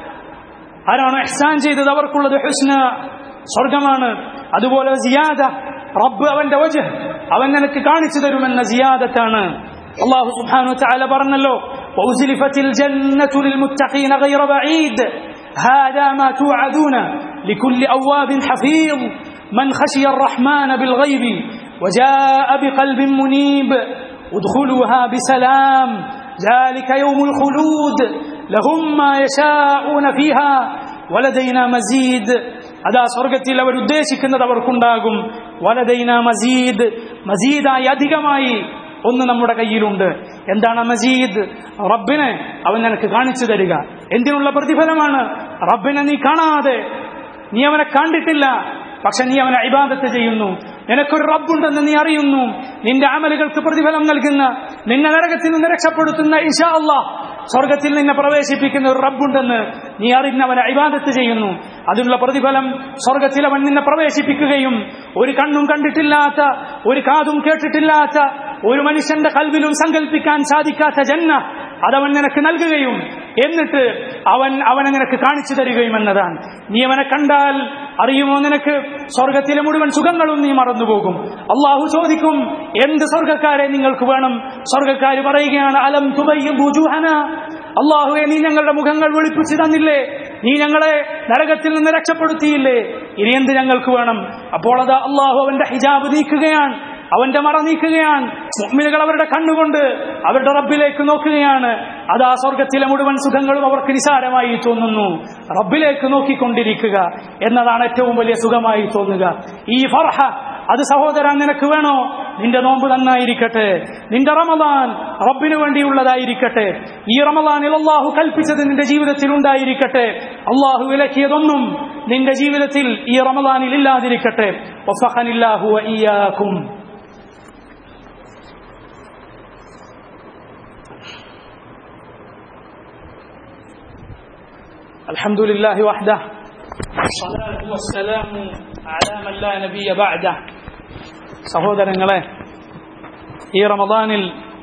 ആരാണ് ഇഹ്സാൻ ചെയ്തത് അവർക്കുള്ളത് ഹുസ്ന സ്വർഗമാണ് അതുപോലെ സിയാദ റബ്ബ് അവന്റെ വജ് അവൻ നിനക്ക് കാണിച്ചു തരുമെന്ന സിയാദത്താണ് അള്ളാഹു സുബ്ഹാനഹു വതആല പറഞ്ഞല്ലോ وأزلفت الجنة للمتقين غير بعيد هذا ما توعدون لكل أواب حفيظ من خشي الرحمن بالغيب وجاء بقلب منيب ادخلوها بسلام ذلك يوم الخلود لهم ما يشاءون فيها ولدينا مزيد അതാ സ്വർഗത്തിൽ അവർ ഉദ്ദേശിക്കുന്നത് അവർക്കുണ്ടാകും വലദൈന മസീദ് മസീദായി അധികമായി ഒന്ന് നമ്മുടെ കയ്യിലുണ്ട് എന്താണ് മജീദ് റബ്ബിനെ അവൻ നിനക്ക് കാണിച്ചു തരിക എന്തിനുള്ള പ്രതിഫലമാണ് റബ്ബിനെ നീ കാണാതെ നീ അവനെ കണ്ടിട്ടില്ല പക്ഷെ നീ അവനെ ഇബാദത്ത് ചെയ്യുന്നു നിനക്കൊരു റബ്ബുണ്ടെന്ന് നീ അറിയുന്നു നിന്റെ അമലുകൾക്ക് പ്രതിഫലം നൽകുന്ന നിന്നെ നരകത്തിൽ നിന്ന് രക്ഷപ്പെടുത്തുന്ന ഇഷാ അള്ളാഹ് സ്വർഗത്തിൽ നിന്നെ പ്രവേശിപ്പിക്കുന്ന ഒരു റബ്ബുണ്ടെന്ന് നീ അറിഞ്ഞവനെ ഇബാദത്ത് ചെയ്യുന്നു അതിനുള്ള പ്രതിഫലം സ്വർഗത്തിൽ അവൻ നിന്നെ പ്രവേശിപ്പിക്കുകയും ഒരു കണ്ണും കണ്ടിട്ടില്ലാത്ത ഒരു കാതും കേട്ടിട്ടില്ലാത്ത ഒരു മനുഷ്യന്റെ കൽവിലും സങ്കല്പിക്കാൻ സാധിക്കാത്ത ജന്ന അതവൻ നിനക്ക് നൽകുകയും എന്നിട്ട് അവൻ അവനെ നിനക്ക് കാണിച്ചു തരികയും എന്നതാണ് നീ അവനെ കണ്ടാൽ അറിയുമോ നിനക്ക് സ്വർഗത്തിലെ മുഴുവൻ സുഖങ്ങളും നീ മറന്നുപോകും അള്ളാഹു ചോദിക്കും എന്ത് സ്വർഗക്കാരെ നിങ്ങൾക്ക് വേണം സ്വർഗക്കാർ പറയുകയാണ് അലം തുബയ്യും അള്ളാഹുവെ നീ ഞങ്ങളുടെ മുഖങ്ങൾ വെളുപ്പിച്ചു തന്നില്ലേ നീ ഞങ്ങളെ നരകത്തിൽ നിന്ന് രക്ഷപ്പെടുത്തിയില്ലേ ഇനി എന്ത് ഞങ്ങൾക്ക് വേണം അപ്പോൾ അത് അള്ളാഹു അവന്റെ ഹിജാബ് നീക്കുകയാണ് അവന്റെ മറ നീക്കുകയാണ് മുഅ്മിനുകൾ അവരുടെ കണ്ണുകൊണ്ട് അവരുടെ റബ്ബിലേക്ക് നോക്കുകയാണ് അത് ആ സ്വർഗത്തിലെ മുഴുവൻ സുഖങ്ങളും അവർക്ക് നിസാരമായി തോന്നുന്നു റബ്ബിലേക്ക് നോക്കിക്കൊണ്ടിരിക്കുക എന്നതാണ് ഏറ്റവും വലിയ സുഖമായി തോന്നുക ഈ ഫർഹ അത് സഹോദരൻ നിനക്ക് വേണോ നിന്റെ നോമ്പ് നന്നായിരിക്കട്ടെ നിന്റെ റമദാൻ റബ്ബിനു വേണ്ടിയുള്ളതായിരിക്കട്ടെ ഈ റമദാനിൽ അള്ളാഹു കൽപ്പിച്ചത് നിന്റെ ജീവിതത്തിൽ ഉണ്ടായിരിക്കട്ടെ അള്ളാഹു വിലക്കിയതൊന്നും നിന്റെ ജീവിതത്തിൽ ഈ റമദാനിൽ ഇല്ലാതിരിക്കട്ടെ വഫഖനില്ലാഹു വഇയ്യാകും الحمد لله وحده والصلاة والسلام على من لا نبي بعده സഹോദരങ്ങളെ ഈ റമദാനിൽ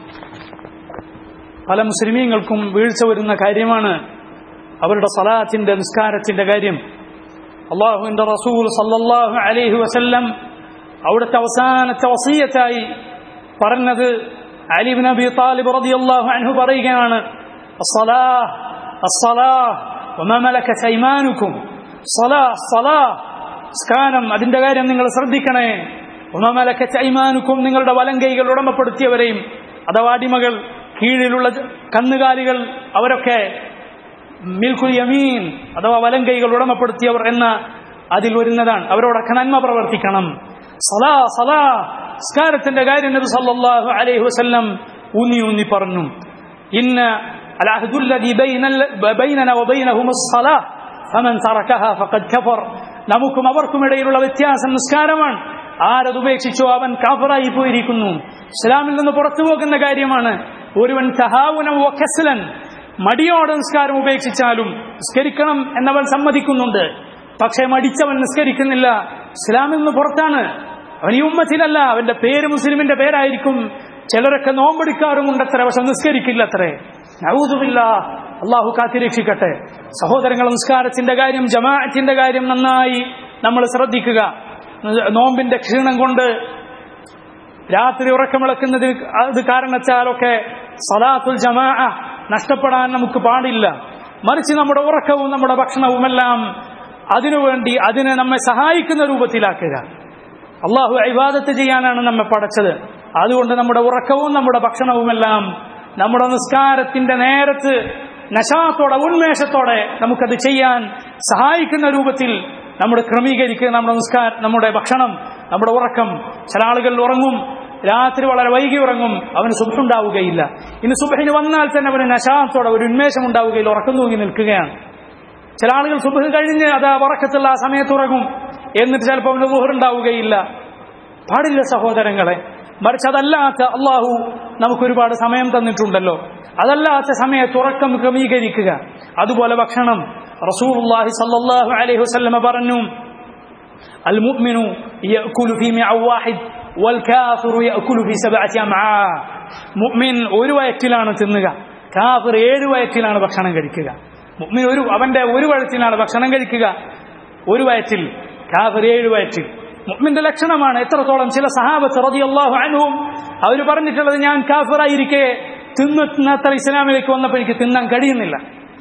പല മുസ്ലിമീങ്ങൾക്കും വീഴ്ച വരുന്ന കാര്യമാണ് അവരുടെ സലാത്തിന്റെ നിസ്കാരത്തിന്റെ കാര്യം അള്ളാഹുവിന്റെ റസൂൽ സല്ലല്ലാഹു അലൈഹി വസല്ലം അവിടുത്തെ അവസാനത്തെ വസീയത്തായി പറഞ്ഞത് അലിബിൻ അബി താലിബ് റളിയല്ലാഹു അൻഹു പറയുകയാണ് الصلاة الصلاة وما ملكت أيمانكم صلاة صلاة സ്കാനം അതിന്റെ കാര്യം നിങ്ങൾ ശ്രദ്ധിക്കണേ ഉമമലക്കച്ച ഐമാനുക്കും നിങ്ങളുടെ വലങ്കൈകൾ ഉടമപ്പെടുത്തിയവരെയും അഥവാ അടിമകൾ കീഴിലുള്ള കന്നുകാലികൾ അവരൊക്കെ മിൽക്കുൽ യമീൻ അഥവാ വലങ്കൈകൾ ഉടമപ്പെടുത്തിയവർ എന്ന അതിൽ വരുന്നതാണ് അവരോടൊക്കെ നന്മ പ്രവർത്തിക്കണം സലാ സലാ സ്കാരത്തിന്റെ കാര്യം നബി സല്ലല്ലാഹു അലൈഹി വസല്ലം ഊന്നി ഊന്നി പറഞ്ഞു ഇന്ന العهد الذي بين بيننا وبينهم الصلاة فمن تركها فقد كفر നമുക്കും അവർക്കും ഇടയിലുള്ള വ്യത്യാസം നിസ്കാരമാണ് ആരത് ഉപേക്ഷിച്ചോ അവൻ കാഫറായി പോയിരിക്കുന്നു ഇസ്ലാമിൽ നിന്ന് പുറത്തു പോകുന്ന കാര്യമാണ് ഒരുവൻ തഹാവുനം വക്കസലൻ മടിയോടെ നിസ്കാരം ഉപേക്ഷിച്ചാലും നിസ്കരിക്കണം എന്നവൻ സമ്മതിക്കുന്നുണ്ട് പക്ഷേ മടിച്ചവൻ നിസ്കരിക്കുന്നില്ല ഇസ്ലാമിൽ നിന്ന് പുറത്താണ് അവൻ ഈ ഉമ്മത്തിലല്ല അവന്റെ പേര് മുസ്ലിമിന്റെ പേരായിരിക്കും ചിലരൊക്കെ നോമ്പെടുക്കാറുമുണ്ടത്ര പക്ഷെ നിസ്കരിക്കില്ല അത്രേ നൗതുമില്ല അള്ളാഹു കാത്തിരക്ഷിക്കട്ടെ സഹോദരങ്ങൾ നിസ്കാരത്തിന്റെ കാര്യം ജമാഅത്തിന്റെ കാര്യം നന്നായി നമ്മൾ ശ്രദ്ധിക്കുക നോമ്പിന്റെ ക്ഷീണം കൊണ്ട് രാത്രി ഉറക്കമിളക്കുന്നത് അത് കാരണത്താലൊക്കെ സലാത്തുൽ ജമാ നഷ്ടപ്പെടാൻ നമുക്ക് പാടില്ല മറിച്ച് നമ്മുടെ ഉറക്കവും നമ്മുടെ ഭക്ഷണവുമെല്ലാം അതിനുവേണ്ടി അതിനെ നമ്മെ സഹായിക്കുന്ന രൂപത്തിലാക്കുക അള്ളാഹു ഇബാദത്ത് ചെയ്യാനാണ് നമ്മെ പടച്ചത് അതുകൊണ്ട് നമ്മുടെ ഉറക്കവും നമ്മുടെ ഭക്ഷണവുമെല്ലാം നമ്മുടെ നിസ്കാരത്തിന്റെ നേരത്ത് നശാത്തോടെ ഉന്മേഷത്തോടെ നമുക്കത് ചെയ്യാൻ സഹായിക്കുന്ന രൂപത്തിൽ നമ്മൾ ക്രമീകരിക്കുക നമ്മുടെ നിസ്കാരം നമ്മുടെ ഭക്ഷണം നമ്മുടെ ഉറക്കം ചില ആളുകൾ ഉറങ്ങും രാത്രി വളരെ വൈകി ഉറങ്ങും അവന് സുഖമുണ്ടാവുകയില്ല ഇനി സുബഹിന് വന്നാൽ തന്നെ അവന് നശാത്തോടെ ഒരു ഉന്മേഷം ഉണ്ടാവുകയില്ല ഉറക്കം തൂങ്ങി നിൽക്കുകയാണ് ചില ആളുകൾ സുബഹ് കഴിഞ്ഞ് അത് ഉറക്കത്തുള്ള ആ സമയത്ത് ഉറങ്ങും എന്നിട്ട് ചിലപ്പോൾ അവന് ഊഹറുണ്ടാവുകയില്ല പാടില്ല സഹോദരങ്ങളെ മറിച്ച് അതല്ലാത്ത അള്ളാഹു നമുക്ക് ഒരുപാട് സമയം തന്നിട്ടുണ്ടല്ലോ അതല്ലാത്ത സമയത്ത് ഉറക്കം ക്രമീകരിക്കുക അതുപോലെ ഭക്ഷണം റസൂലുള്ളാഹി സല്ലല്ലാഹു അലൈഹി വസല്ലമ പറഞ്ഞു അൽ മുഅ്മിനു യഅകുലു ഫീ മിഅ വാഹിദ് വൽ കാഫിറു യഅകുലു ഫീ സബഅതി അംആ മുഅ്മിൻ ഒരു വയറ്റിലാണ് തിന്നുക കാഫിർ ഏഴ് വയറ്റിലാണ് ഭക്ഷണം കഴിക്കുക മുഅ്മിൻ ഒരു അവന്റെ ഒരു വയറ്റിലാണ് ഭക്ഷണം കഴിക്കുക ഒരു വയറ്റിൽ കാഫിർ ഏഴ് വയറ്റിൽ മുഅ്മിന്റെ ലക്ഷണമാണ് എത്രത്തോളം ചില സഹാബത്ത് റളിയല്ലാഹു അൻഹും അവർ പറഞ്ഞിട്ടുള്ളത് ഞാൻ കാഫിറായിരിക്കെ തിന്നത്ര ഇസ്ലാമിലേക്ക് വന്നപ്പോൾ എനിക്ക് തിന്നാൻ കഴിയുന്നില്ല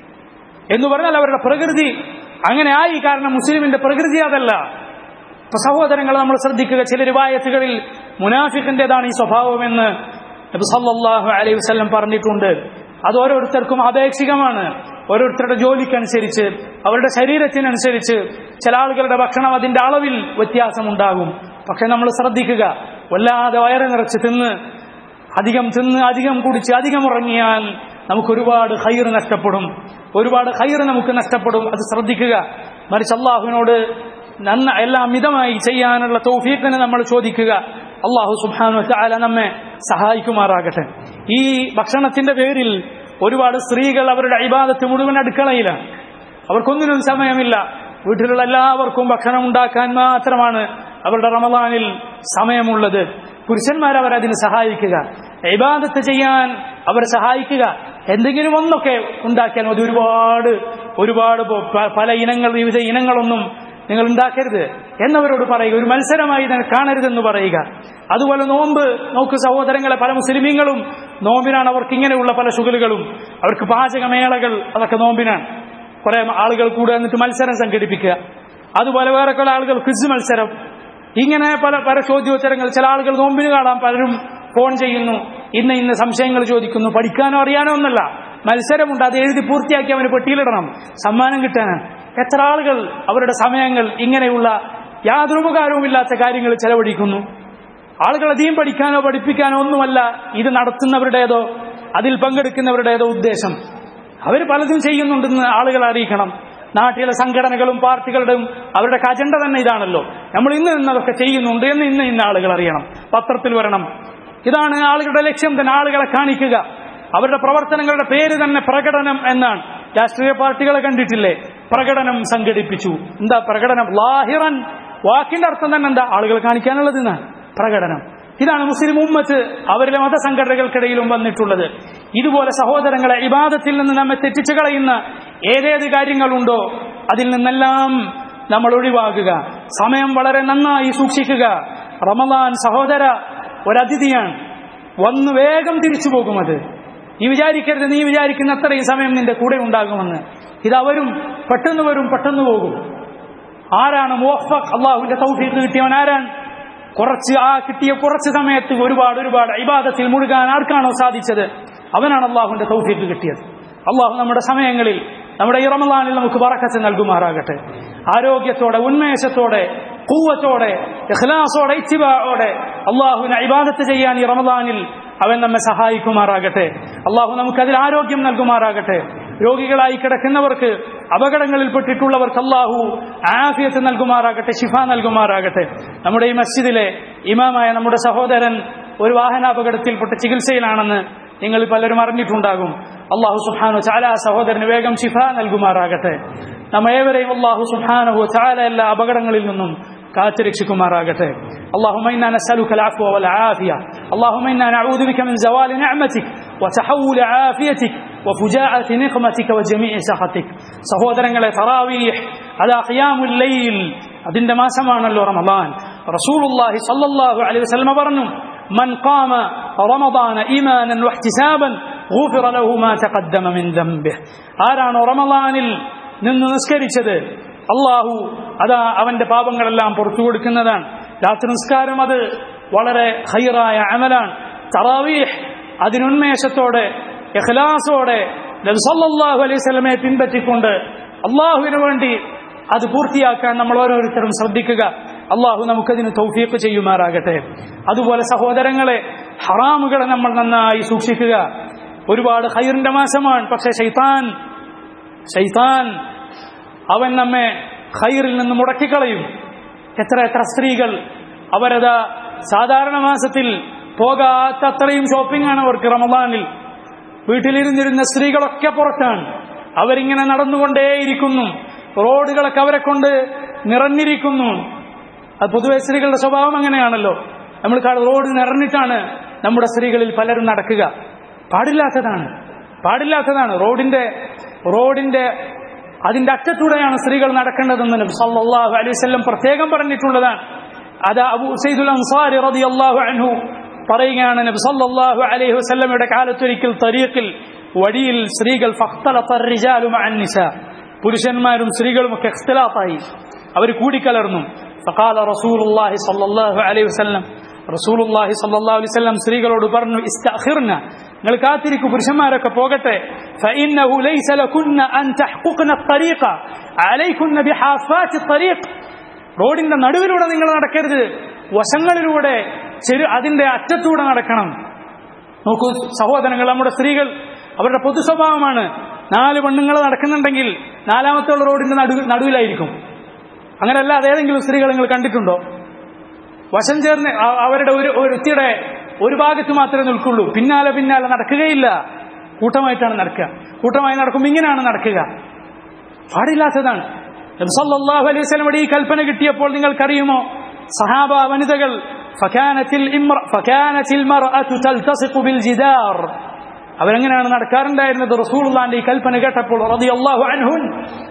എന്ന് പറഞ്ഞാൽ അവരുടെ പ്രകൃതി അങ്ങനെ ആയി കാരണം മുസ്ലിമിന്റെ പ്രകൃതി അതല്ല ഇപ്പൊ സഹോദരങ്ങൾ നമ്മൾ ശ്രദ്ധിക്കുക ചില രൂപായത്തുകളിൽ മുനാഫിഖിന്റേതാണ് ഈ സ്വഭാവമെന്ന് നബി സല്ലല്ലാഹു അലൈഹി വസല്ലം പറഞ്ഞിട്ടുണ്ട് അത് ഓരോരുത്തർക്കും അപേക്ഷികമാണ് ഓരോരുത്തരുടെ ജോലിക്കനുസരിച്ച് അവരുടെ ശരീരത്തിനനുസരിച്ച് ചില ആളുകളുടെ ഭക്ഷണം അതിന്റെ അളവിൽ വ്യത്യാസമുണ്ടാകും പക്ഷെ നമ്മൾ ശ്രദ്ധിക്കുക വല്ലാതെ വയറ് നിറച്ച് തിന്ന് അധികം തിന്ന് അധികം കുടിച്ച് അധികം ഉറങ്ങിയാൽ നമുക്ക് ഒരുപാട് ഹൈർ നഷ്ടപ്പെടും ഒരുപാട് ഹൈർ നമുക്ക് നഷ്ടപ്പെടും അത് ശ്രദ്ധിക്കുക മറിച്ച് അള്ളാഹുവിനോട് നന്ന എല്ലാം മിതമായി ചെയ്യാനുള്ള തൗഫീഖിന് നമ്മൾ ചോദിക്കുക അള്ളാഹു സുബ്ഹാനു തആല നമ്മെ സഹായിക്കുമാറാകട്ടെ ഈ ഭക്ഷണത്തിന്റെ പേരിൽ ഒരുപാട് സ്ത്രീകൾ അവരുടെ ഇബാദത്ത് മുഴുവൻ അടുക്കളയിലാണ് അവർക്കൊന്നിനും സമയമില്ല വീട്ടിലുള്ള എല്ലാവർക്കും ഭക്ഷണം ഉണ്ടാക്കാൻ മാത്രമാണ് അവരുടെ റമദാനിൽ സമയമുള്ളത് പുരുഷന്മാർ അവർ അതിന് സഹായിക്കുക ഇബാദത്ത് ചെയ്യാൻ അവർ സഹായിക്കുക എന്തെങ്കിലും ഒന്നൊക്കെ ഉണ്ടാക്കിയാൽ മതി ഒരുപാട് ഒരുപാട് പ- പല ഇനങ്ങൾ വിവിധ ഇനങ്ങളൊന്നും നിങ്ങൾ ഉണ്ടാക്കരുത് എന്നവരോട് പറയുക ഒരു മത്സരമായി ഇതിനെ കാണരുതെന്ന് പറയുക അതുപോലെ നോമ്പ് നോക്ക് സഹോദരങ്ങളെ പല മുസ്ലിമീങ്ങളും നോമ്പിനാണ് അവർക്ക് ഇങ്ങനെയുള്ള പല ശുഗലുകളും അവർക്ക് പാചകമേളകൾ അതൊക്കെ നോമ്പിനാണ് കുറെ ആളുകൾ കൂടെ എന്നിട്ട് മത്സരം സംഘടിപ്പിക്കുക അതുപോലെ വേറെ കുറെ ആളുകൾ ക്വിസ് മത്സരം ഇങ്ങനെ പല പല ചോദ്യോത്തരങ്ങൾ ചില ആളുകൾ നോമ്പിന് കാണാൻ പലരും ഫോൺ ചെയ്യുന്നു ഇന്ന ഇന്ന സംശയങ്ങൾ ചോദിക്കുന്നു പഠിക്കാനോ അറിയാനോ ഒന്നല്ല മത്സരമുണ്ട് അത് എഴുതി പൂർത്തിയാക്കി അവന് പെട്ടിയിലിടണം സമ്മാനം കിട്ടാനാണ് എത്ര ആളുകൾ അവരുടെ സമയങ്ങൾ ഇങ്ങനെയുള്ള യാതൊരു ഉപകാരവുമില്ലാത്ത കാര്യങ്ങൾ ചെലവഴിക്കുന്നു ആളുകൾ അധികം പഠിക്കാനോ പഠിപ്പിക്കാനോ ഒന്നുമല്ല ഇത് നടത്തുന്നവരുടേതോ അതിൽ പങ്കെടുക്കുന്നവരുടേതോ ഉദ്ദേശം അവർ പലതും ചെയ്യുന്നുണ്ടെന്ന് ആളുകൾ അറിയിക്കണം നാട്ടിലെ സംഘടനകളും പാർട്ടികളുടെയും അവരുടെ അജണ്ട തന്നെ ഇതാണല്ലോ നമ്മൾ ഇന്ന് ഇന്നതൊക്കെ ചെയ്യുന്നുണ്ട് എന്ന് ഇന്ന് ഇന്ന ആളുകൾ അറിയണം പത്രത്തിൽ വരണം ഇതാണ് ആളുകളുടെ ലക്ഷ്യം തന്നെ ആളുകളെ കാണിക്കുക അവരുടെ പ്രവർത്തനങ്ങളുടെ പേര് തന്നെ പ്രകടനം എന്നാണ് രാഷ്ട്രീയ പാർട്ടികളെ കണ്ടിട്ടില്ലേ പ്രകടനം സംഘടിപ്പിച്ചു എന്താ പ്രകടനം ലാഹിറൻ വാക്കിന്റെ അർത്ഥം തന്നെ എന്താ ആളുകൾ കാണിക്കാനുള്ളത് എന്നാണ് പ്രകടനം ഇതാണ് മുസ്ലിം ഉമ്മത്ത് അവരിലെ മതസംഘടനകൾക്കിടയിലും വന്നിട്ടുള്ളത് ഇതുപോലെ സഹോദരങ്ങളെ ഇബാദത്തിൽ നിന്ന് നമ്മെ തെറ്റിച്ചു കളയുന്ന ഏതേത് കാര്യങ്ങളുണ്ടോ അതിൽ നിന്നെല്ലാം നമ്മൾ ഒഴിവാകുക സമയം വളരെ നന്നായി സൂക്ഷിക്കുക റമദാൻ സഹോദര ഒരതിഥിയാണ് വന്ന് വേഗം തിരിച്ചു പോകും അത് നീ വിചാരിക്കരുത് നീ വിചാരിക്കുന്ന അത്രയും സമയം നിന്റെ കൂടെ ഉണ്ടാകുമെന്ന് ഇത് അവരും പെട്ടെന്ന് വരും പെട്ടെന്ന് പോകും ആരാണ് മുവഫഖ് അള്ളാഹുവിന്റെ തൗഫീഖ് കിട്ടിയവൻ ആരാണ് കുറച്ച് ആ കിട്ടിയ കുറച്ച് സമയത്ത് ഒരുപാട് ഒരുപാട് ഇബാദത്തിൽ മുഴുകാൻ ആർക്കാണോ സാധിച്ചത് അവനാണ് അള്ളാഹുവിന്റെ തൗഫീഖ് കിട്ടിയത് അള്ളാഹു നമ്മുടെ സമയങ്ങളിൽ നമ്മുടെ ഈ റമദാനിൽ നമുക്ക് വറക്കത്ത് നൽകുമാറാകട്ടെ ആരോഗ്യത്തോടെ ഉന്മേഷത്തോടെ കൂവത്തോടെ ഇഖ്ലാസോടെ ഇത്തിബാഓടെ അള്ളാഹുവിനെ ഇബാദത്ത് ചെയ്യാൻ ഈ റമദാനിൽ അവൻ നമ്മെ സഹായിക്കുമാറാകട്ടെ അള്ളാഹു നമുക്കതിൽ ആരോഗ്യം നൽകുമാറാകട്ടെ രോഗികളായി കിടക്കുന്നവർക്ക് അപകടങ്ങളിൽപ്പെട്ടിട്ടുള്ളവർക്ക് അള്ളാഹു ആഫിയത്ത് നൽകുമാറാകട്ടെ ശിഫ നൽകുമാറാകട്ടെ നമ്മുടെ ഈ മസ്ജിദിലെ ഇമാമായ നമ്മുടെ സഹോദരൻ ഒരു വാഹനാപകടത്തിൽപ്പെട്ട് ചികിത്സയിലാണെന്ന് നിങ്ങൾ പലരും അറിഞ്ഞിട്ടുണ്ടാകും അള്ളാഹു സുഹാനു ചാല സഹോദരന് വേഗം ശിഫ നൽകുമാറാകട്ടെ നമ്മേവരെയും അള്ളാഹു സുഹാനഹു ചാല എല്ലാ അപകടങ്ങളിൽ നിന്നും കാത്തുരക്ഷിക്കുമാറാകട്ടെ اللهم إنا نسألك العفو والعافية اللهم إنا نعوذ بك من زوال نعمتك وتحول عافيتك وفجاءة نقمتك وجميع سخطك സഹോദരങ്ങളെ തറാവീഹ് അതാ ഖിയാമുൽ ലൈൽ അതിന്റെ മാസമാണല്ലോ റമദാൻ റസൂലുള്ളാഹി സ്വല്ലല്ലാഹു അലൈഹി വസല്ലം പറഞ്ഞു من قام رمضان إيمانا واحتسابا غفر له ما تقدم من ذنبه ആരാണോ റമദാനിൽ നിന്ന് നിസ്കരിച്ചത് അള്ളാഹു അതാ അവന്റെ പാപങ്ങളെല്ലാം പുറത്തു കൊടുക്കുന്നതാണ് രാത്രി നിസ്കാരം അത് വളരെ ഹൈറായ അമലാണ് തറാവീഹ് അതിനുന്മേഷത്തോടെ ഇഖ്ലാസോടെ നബ്സല്ലാഹു അലൈഹി സ്വലമെ പിൻപറ്റിക്കൊണ്ട് അള്ളാഹുവിന് വേണ്ടി അത് പൂർത്തിയാക്കാൻ നമ്മൾ ഓരോരുത്തരും ശ്രദ്ധിക്കുക അള്ളാഹു നമുക്കതിന് തൗഫീഖ് ചെയ്യുമാറാകട്ടെ അതുപോലെ സഹോദരങ്ങളെ ഹറാമുകളെ നമ്മൾ നന്നായി സൂക്ഷിക്കുക ഒരുപാട് ഹൈറിന്റെ മാസമാണ് പക്ഷെ ഷൈത്താൻ ഷൈത്താൻ അവൻ നമ്മെ ഖൈറിൽ നിന്ന് മുടക്കിക്കളയും എത്ര എത്ര സ്ത്രീകൾ അവരതാ സാധാരണ മാസത്തിൽ പോകാത്ത അത്രയും ഷോപ്പിംഗ് ആണ് അവർക്ക് റമദാനിൽ വീട്ടിലിരുന്നിരുന്ന സ്ത്രീകളൊക്കെ പുറത്താണ് അവരിങ്ങനെ നടന്നുകൊണ്ടേയിരിക്കുന്നു റോഡുകളൊക്കെ അവരെ കൊണ്ട് നിറഞ്ഞിരിക്കുന്നു അത് പൊതുവെ സ്ത്രീകളുടെ സ്വഭാവം അങ്ങനെയാണല്ലോ നമ്മൾ കാണും റോഡ് നിറഞ്ഞിട്ടാണ് നമ്മുടെ സ്ത്രീകളിൽ പലരും നടക്കുക പാടില്ലാത്തതാണ് പാടില്ലാത്തതാണ് റോഡിന്റെ റോഡിന്റെ അതിന്റെ അറ്റത്തൂടെയാണ് സ്ത്രീകൾ നടക്കേണ്ടതെന്ന് നബി സല്ലല്ലാഹു അലൈഹി വസല്ലം പ്രത്യേകം പറഞ്ഞിട്ടുള്ളതാണ് അത് അബു സൈദുൽ അൻസാരി റളിയല്ലാഹു അൻഹു പറയുകയാണ് നബി സല്ലല്ലാഹു അലൈഹി വസല്ലമയുടെ കാലത്തൊരിക്കൽ തരീഖിൽ വഴിയിൽ സ്ത്രീകൾ ഫഖ്തലത الرجال مع النساء പുരുഷന്മാരും സ്ത്രീകളും ഒക്കെ ഇഖ്തിലാത്തായി അവർ കൂടിക്കലർന്നു فقال رسول الله صلى الله عليه وسلم رسول الله صلى الله عليه وسلم സ്ത്രീകളോട് പറഞ്ഞു ഇസ്തഖിർന നിങ്ങൾ കാത്തിരിക്കൂ പുരുഷന്മാരൊക്കെ പോകട്ടെ فإنه ليس لكن أن تحققن الطريق عليكن بحافات الطريق റോഡിന്റെ നടുവിലൂടെ നിങ്ങൾ നടക്കരുത് വശങ്ങളിലൂടെ ചെറു അതിന്റെ അറ്റത്തൂടെ നടക്കണം നോക്കൂ സഹോദരങ്ങൾ നമ്മുടെ സ്ത്രീകൾ അവരുടെ പൊതു സ്വഭാവമാണ് നാല് പെണ്ണുങ്ങൾ നടക്കുന്നുണ്ടെങ്കിൽ നാലാമത്തെ ഉള്ള റോഡിന്റെ നടു നടുവിലായിരിക്കും അങ്ങനെയല്ല അതേതെങ്കിലും സ്ത്രീകൾ നിങ്ങൾ കണ്ടിട്ടുണ്ടോ വശം ചേർന്ന് അ- അവരുടെ ഒരു ഒരു വ്യക്തിയുടെ ഒരു ഭാഗത്ത് മാത്രമേ നിൽക്കുള്ളൂ പിന്നാലെ പിന്നാലെ നടക്കുകയില്ല കൂട്ടമായിട്ടാണ് നടക്കുക കൂട്ടമായി നടക്കുമ്പോൾ ഇങ്ങനെയാണ് നടക്കുക പാടില്ലാത്തതാണ് നബി സല്ലല്ലാഹു അലൈഹി വസല്ലമയുടെ ഈ കൽപ്പന കിട്ടിയപ്പോൾ നിങ്ങൾക്കറിയുമോ സഹാബ വനിതകൾ فكانت الامرأة فكانت المرأة تلتصق بالجدار അവരെങ്ങനെയാണ് നടക്കാറുണ്ടായിരുന്നത് റസൂലുള്ളാന്റെ ഈ കൽപ്പന കേട്ടപ്പോൾ റളിയല്ലാഹു അൻഹുൻ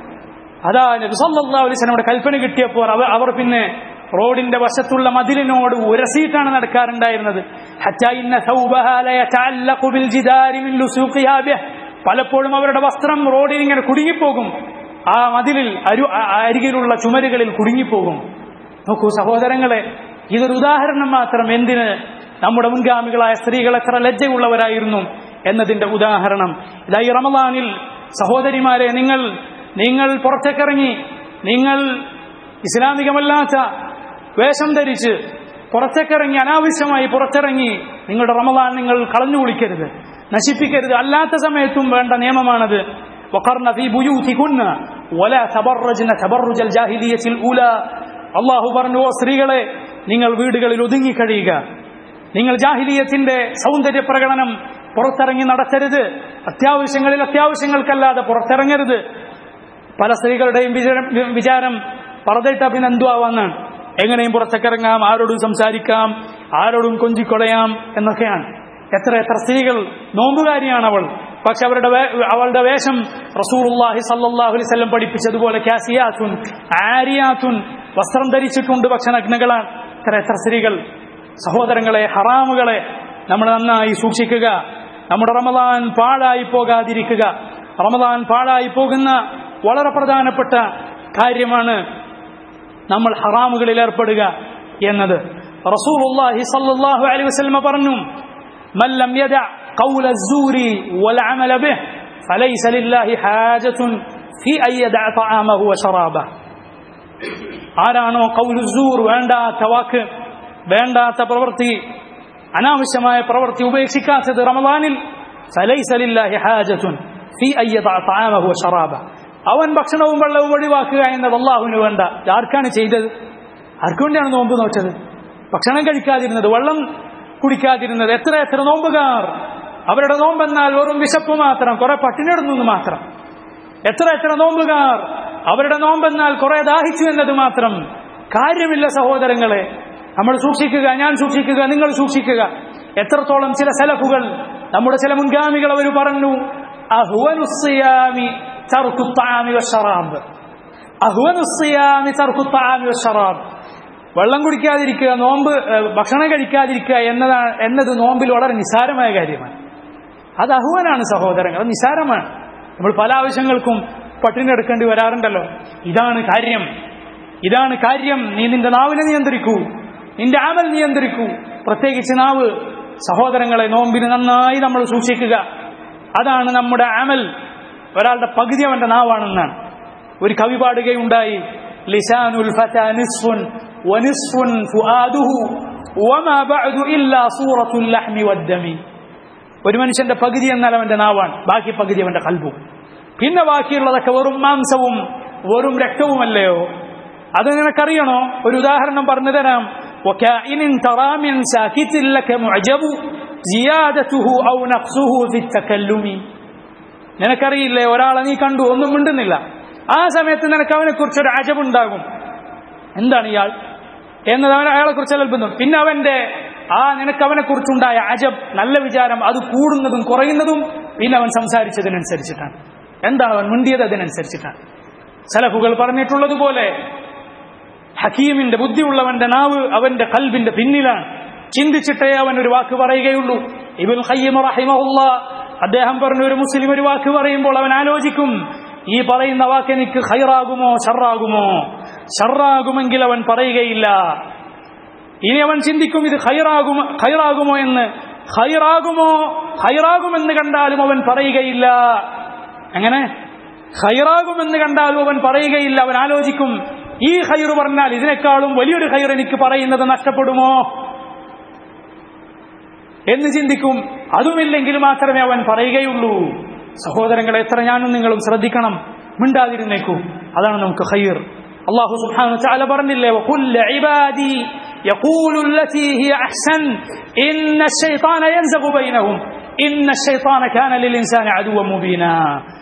അതാ നബി സല്ലല്ലാഹു അലൈഹി വസല്ലമയുടെ കൽപ്പന കിട്ടിയപ്പോൾ അവർ അവർ പിന്നെ റോഡിന്റെ വശത്തുള്ള മതിലിനോട് ഉരസിയിട്ടാണ് നടക്കാറുണ്ടായിരുന്നത് ഹത്താ ഇന്ന ഥൗബഹാ ലയതഅല്ലഖു ബിൽജിദാരി മിൻ ലുസൂഖിഹാ ബിഹ് പലപ്പോഴും അവരുടെ വസ്ത്രം റോഡിൽ ഇങ്ങനെ കുടുങ്ങിപ്പോകും ആ മതിലിൽ അരു ആ അരികിലുള്ള ചുമരുകളിൽ കുടുങ്ങിപ്പോകും നോക്കൂ സഹോദരങ്ങളെ ഇതൊരു ഉദാഹരണം മാത്രം എന്തിന് നമ്മുടെ മുൻഗാമികളായ സ്ത്രീകൾ എത്ര ലജ്ജയുള്ളവരായിരുന്നു എന്നതിന്റെ ഉദാഹരണം ഇതാ ഈ റമദാനിൽ സഹോദരിമാരെ നിങ്ങൾ നിങ്ങൾ പുറത്തേക്കിറങ്ങി നിങ്ങൾ ഇസ്ലാമികമല്ലാത്ത വേഷം ധരിച്ച് പുറത്തേക്കിറങ്ങി അനാവശ്യമായി പുറത്തിറങ്ങി നിങ്ങളുടെ റമദാൻ നിങ്ങൾ കളഞ്ഞു കുളിക്കരുത് നശിപ്പിക്കരുത് അല്ലാത്ത സമയത്തും വേണ്ട നിയമമാണത് وقرن في بيوتكن ولا تبرجن تبرج الجاهلية الأولى അള്ളാഹു പറഞ്ഞു "ഓ സ്ത്രീകളെ നിങ്ങൾ വീടുകളിൽ ഒതുങ്ങിക്കഴിയുക നിങ്ങൾ ജാഹിലീയത്തിന്റെ സൗന്ദര്യ പ്രകടനം പുറത്തിറങ്ങി നടത്തരുത് അത്യാവശ്യങ്ങളിൽ അത്യാവശ്യങ്ങൾക്കല്ലാതെ പുറത്തിറങ്ങരുത് പല സ്ത്രീകളുടെയും വിചാരം വിചാരം പറതിട്ട പിന്നെ എന്തുവാന്നാണ് എങ്ങനെയും പുറത്തേക്കിറങ്ങാം ആരോടും സംസാരിക്കാം ആരോടും കൊഞ്ചിക്കൊടയാം എന്നൊക്കെയാണ് എത്ര എത്ര സ്ത്രീകൾ നോമ്പുകാരിയാണ് അവൾ പക്ഷെ അവരുടെ വേ- അവളുടെ വേഷം റസൂലുള്ളാഹി സല്ലല്ലാഹു അലൈഹി വസല്ലം പഠിപ്പിച്ചതുപോലെ കാസിയാത്തുൻ ആരിയാത്തുൻ വസ്ത്രം ധരിച്ചിട്ടുണ്ട് പക്ഷെ നഗ്നകളാണ് എത്ര എത്ര സ്ത്രീകൾ സഹോദരങ്ങളെ ഹറാമുകളെ നമ്മൾ നന്നായി സൂക്ഷിക്കുക നമ്മുടെ റമദാൻ പാഴായി പോകാതിരിക്കുക റമദാൻ പാഴായി പോകുന്ന വളരെ പ്രധാനപ്പെട്ട കാര്യമാണ് നമ്മൾ ഹറാമുകളിൽ ഏർപ്പെടുക എന്നത് റസൂലുള്ളാഹി സല്ലല്ലാഹു അലൈഹി വസല്ലം പറഞ്ഞു من لم يدع قول الزور والعمل به فليس لله حاجة في أن يدع طعامه وشرابه ആരാണോ കൗലുസൂർ വേണ്ടാത്ത വാക്ക് വേണ്ടാത്ത പ്രവൃത്തി അനാവശ്യമായ പ്രവൃത്തി ഉപേക്ഷിക്കാത്തത് റമദാനിൽ فليس لله حاجة في أن يضع طعامه وشرابه അവൻ ഭക്ഷണവും വെള്ളവും ഒഴിവാക്കുക എന്നത് അള്ളാഹുവിന് വേണ്ട ഇത് ആർക്കാണ് ചെയ്തത് ആർക്കു വേണ്ടിയാണ് നോമ്പ് നോറ്റത് ഭക്ഷണം കഴിക്കാതിരുന്നത് വെള്ളം കുടിക്കാതിരുന്നത് എത്ര എത്ര നോമ്പുകാർ അവരുടെ നോമ്പെന്നാൽ വെറും വിശപ്പ് മാത്രം കുറെ പട്ടിണിടുന്നു മാത്രം എത്ര എത്ര നോമ്പുകാർ അവരുടെ നോമ്പെന്നാൽ കുറെ ദാഹിച്ചു എന്നത് മാത്രം കാര്യമില്ല സഹോദരങ്ങളെ നമ്മൾ സൂക്ഷിക്കുക ഞാൻ സൂക്ഷിക്കുക നിങ്ങൾ സൂക്ഷിക്കുക എത്രത്തോളം ചില സലഫുകൾ നമ്മുടെ ചില മുൻഗാമികൾ അവർ പറഞ്ഞു അഹ്വനുസ്സിയാമി തർക്കു ത്വാമി വശറാബ് അഹ്വനുസ്സിയാമി തർക്കു ത്വാമി വശറാബ് വെള്ളം കുടിക്കാതിരിക്കുക നോമ്പ് ഏഹ്, ഭക്ഷണം കഴിക്കാതിരിക്കുക എന്നതാണ് എന്നത് നോമ്പിൽ വളരെ നിസ്സാരമായ കാര്യമാണ് അത് അഹുവനാണ് സഹോദരങ്ങൾ അത് നിസ്സാരമാണ് നമ്മൾ പല ആവശ്യങ്ങൾക്കും പട്ടിണി എടുക്കേണ്ടി വരാറുണ്ടല്ലോ ഇതാണ് കാര്യം ഇതാണ് കാര്യം നീ നിന്റെ നാവിനെ നിയന്ത്രിക്കൂ നിന്റെ ആമൽ നിയന്ത്രിക്കൂ പ്രത്യേകിച്ച് നാവ് സഹോദരങ്ങളെ നോമ്പിന് നന്നായി നമ്മൾ സൂക്ഷിക്കുക അതാണ് നമ്മുടെ അമൽ ഒരാളുടെ പകുതി അവന്റെ നാവാണെന്നാണ് ഒരു കവി പാടുകയുണ്ടായി ലിസാനുൽ ഫതാ നിസ്ഫുൻ വനിസ്ഫുൻ ഫുആദുഹു വമാ ബഅദു ഇല്ലാ സൂറത്തുൽ ലഹ്മി വദ്ദമി ഒരു മനുഷ്യന്റെ പകുതി എന്നാൽ അവന്റെ നാവാണ് ബാക്കി പകുതി അവന്റെ കൽബും പിന്നെ ബാക്കിയുള്ളതൊക്കെ വെറും മാംസവും വെറും രക്തവുമല്ലയോ അത് നിനക്കറിയണോ ഒരു ഉദാഹരണം പറഞ്ഞു തരാം وكائن ترى من ساكت لك معجب زيادته أو نقصه في التكلم നിനക്കറിയില്ലേ ഒരാളെ നീ കണ്ടു ഒന്നും മിണ്ടുന്നില്ല ആ സമയത്ത് നിനക്ക് അവനെ കുറിച്ചൊരു അജബുണ്ടാകും എന്താണ് ഇയാൾ എന്നത് അവൻ അയാളെ കുറിച്ച് അത്ഭുതം പിന്നെ അവന്റെ ആ നിനക്ക് അവനെ കുറിച്ചുണ്ടായ അജബ് നല്ല വിചാരം അത് കൂടുന്നതും കുറയുന്നതും പിന്നെ അവൻ സംസാരിച്ചതിനനുസരിച്ചിട്ടാണ് എന്താണ് അവൻ മുണ്ടിയത് അതിനനുസരിച്ചിട്ടാണ് സലഫുകൾ പറഞ്ഞിട്ടുള്ളതുപോലെ ഹക്കീമിന്റെ ബുദ്ധിയുള്ളവന്റെ നാവ് അവന്റെ കൽബിന്റെ പിന്നിലാണ് ചിന്തിച്ചിട്ടേ അവൻ ഒരു വാക്ക് പറയുകയുള്ളൂ ഇബുൽ ഖയ്യിം റഹിമഹുല്ല അദ്ദേഹം പറഞ്ഞ ഒരു മുസ്ലിം ഒരു വാക്ക് പറയുമ്പോൾ അവൻ ആലോചിക്കും ഈ പറയുന്ന വാക്ക് എനിക്ക് ഖൈറാകുമോ ഷർറാകുമോ ഷർറാകുമെങ്കിൽ അവൻ പറയുകയില്ല ഇനി അവൻ ചിന്തിക്കും ഇത് ഖൈറാകുമോ ഖൈറാകുമോ എന്ന് ഖൈറാകുമോ ഖൈറാകുമെന്ന് കണ്ടാലും അവൻ പറയുകയില്ല അങ്ങനെ ഖൈറാകുമെന്ന് കണ്ടാലും അവൻ പറയുകയില്ല അവൻ ആലോചിക്കും ഈ ഖൈർ പറഞ്ഞാൽ ഇതിനേക്കാളും വലിയൊരു ഖൈർ എനിക്ക് പറയുന്നത് നഷ്ടപ്പെടുമോ എന്ന് ചിന്തിക്കും അതുമില്ലെങ്കിൽ മാത്രമേ അവൻ പറയുകയുള്ളൂ സഹോദരങ്ങളെ എത്ര ഞാനും നിങ്ങളും ശ്രദ്ധിക്കണം മിണ്ടാതിരുന്നേക്കൂ അതാണ് നമുക്ക് ഖൈർ അള്ളാഹു സുബ്ഹാനഹു വതആല പറഞ്ഞില്ലേ വഖുൽ ഇബാദി യഖൂലു അല്ലതി ഹിയ അഹ്സൻ ഇന്ന അശ്ശൈത്താന യൻസഗു ബൈനഹും ഇന്ന അശ്ശൈത്താന കാന ലിൽ ഇൻസാനി അദുവ്വൻ മുബീനാ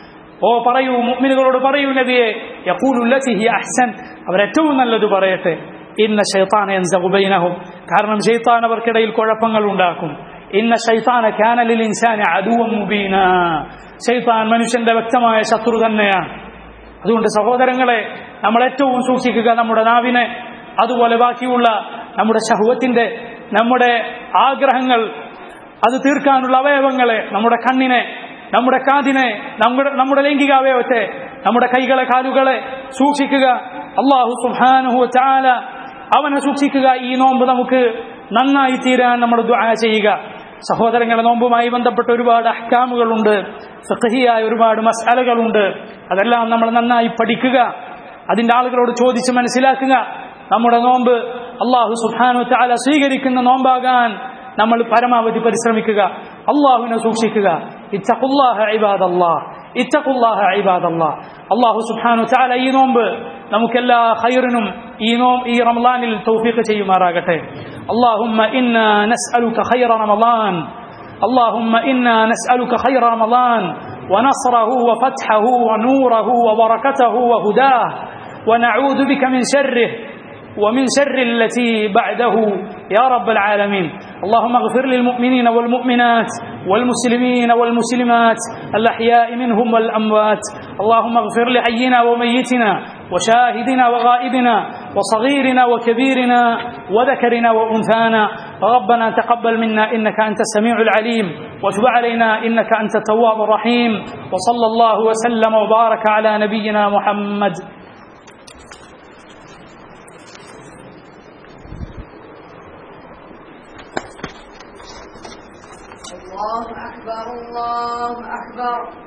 ഓ പറയൂ മുഅ്മിനുകളോട് പറയൂ നബിയെ യഖൂലു അല്ലതി ഹിയ അഹ്സൻ അവർ ഏറ്റവും നല്ലത് പറയട്ടെ ഇന്ന ഷൈത്താന യൻസഗു ബൈനഹും കാരണം ഷൈത്താൻ അവർക്കിടയിൽ കുഴപ്പങ്ങൾ ഉണ്ടാക്കും ഇന്ന ഷൈത്താന കാന ലിൽ ഇൻസാനി അദുവ്വൻ മുബീനാ ഷൈത്താൻ മനുഷ്യന്റെ വ്യക്തമായ ശത്രു തന്നെയാണ് അതുകൊണ്ട് സഹോദരങ്ങളെ നമ്മൾ ഏറ്റവും സൂക്ഷിക്കുക നമ്മുടെ നാവിനെ അതുപോലെ ബാക്കിയുള്ള നമ്മുടെ ശഹുവത്തിന്റെ നമ്മുടെ ആഗ്രഹങ്ങൾ അത് തീർക്കാനുള്ള അവയവങ്ങളെ നമ്മുടെ കണ്ണിനെ നമ്മുടെ കാതിനെ നമ്മുടെ നമ്മുടെ ലൈംഗിക അവയവത്തെ നമ്മുടെ കൈകളെ കാലുകളെ സൂക്ഷിക്കുക അള്ളാഹു സുഹാനുഹു ചാല അവനെ സൂക്ഷിക്കുക ഈ നോമ്പ് നമുക്ക് നന്നായി തീരാൻ നമ്മൾ ദുആ ചെയ്യുക സഹോദരങ്ങളെ നോമ്പുമായി ബന്ധപ്പെട്ട ഒരുപാട് അഹ്കാമുകളുണ്ട് ഫഖഹിയായ ഒരുപാട് മസാലകളുണ്ട് അതെല്ലാം നമ്മൾ നന്നായി പഠിക്കുക അതിന്റെ ആളുകളോട് ചോദിച്ച് മനസ്സിലാക്കുക നമ്മുടെ നോമ്പ് അള്ളാഹു സുഹാനു ചാല സ്വീകരിക്കുന്ന നോമ്പാകാൻ നമ്മൾ പരമാവധി പരിശ്രമിക്കുക അള്ളാഹുവിനെ സൂക്ഷിക്കുക ഇത്തഖുല്ലാഹ ഇബാദല്ലാഹ് ഇത്തഖുല്ലാഹ ഇബാദല്ലാഹ് അള്ളാഹു സുബ്ഹാനഹു തആല ഈ നോമ്പ് നമുക്കെല്ലാ ഖൈറിനും ഈ നോ ഈ റമളാനിൽ തൗഫീഖ് ചെയ്യുമാറാകട്ടെ اللهم إنا نسألك خير رمضان اللهم إنا نسألك خير رمضان ونصره وفتحه ونوره وبركته وهداه ونعوذ بك من شره ومن شر التي بعده يا رب العالمين اللهم اغفر للمؤمنين والمؤمنات والمسلمين والمسلمات الأحياء منهم والأموات اللهم اغفر لحينا وميتنا وشاهدنا وغائبنا وصغيرنا وكبيرنا وذكرنا وأنثانا ربنا تقبل منا إنك أنت السميع العليم وتب علينا إنك أنت التواب الرحيم وصلى الله وسلم وبارك على نبينا محمد
الله أكبر الله أكبر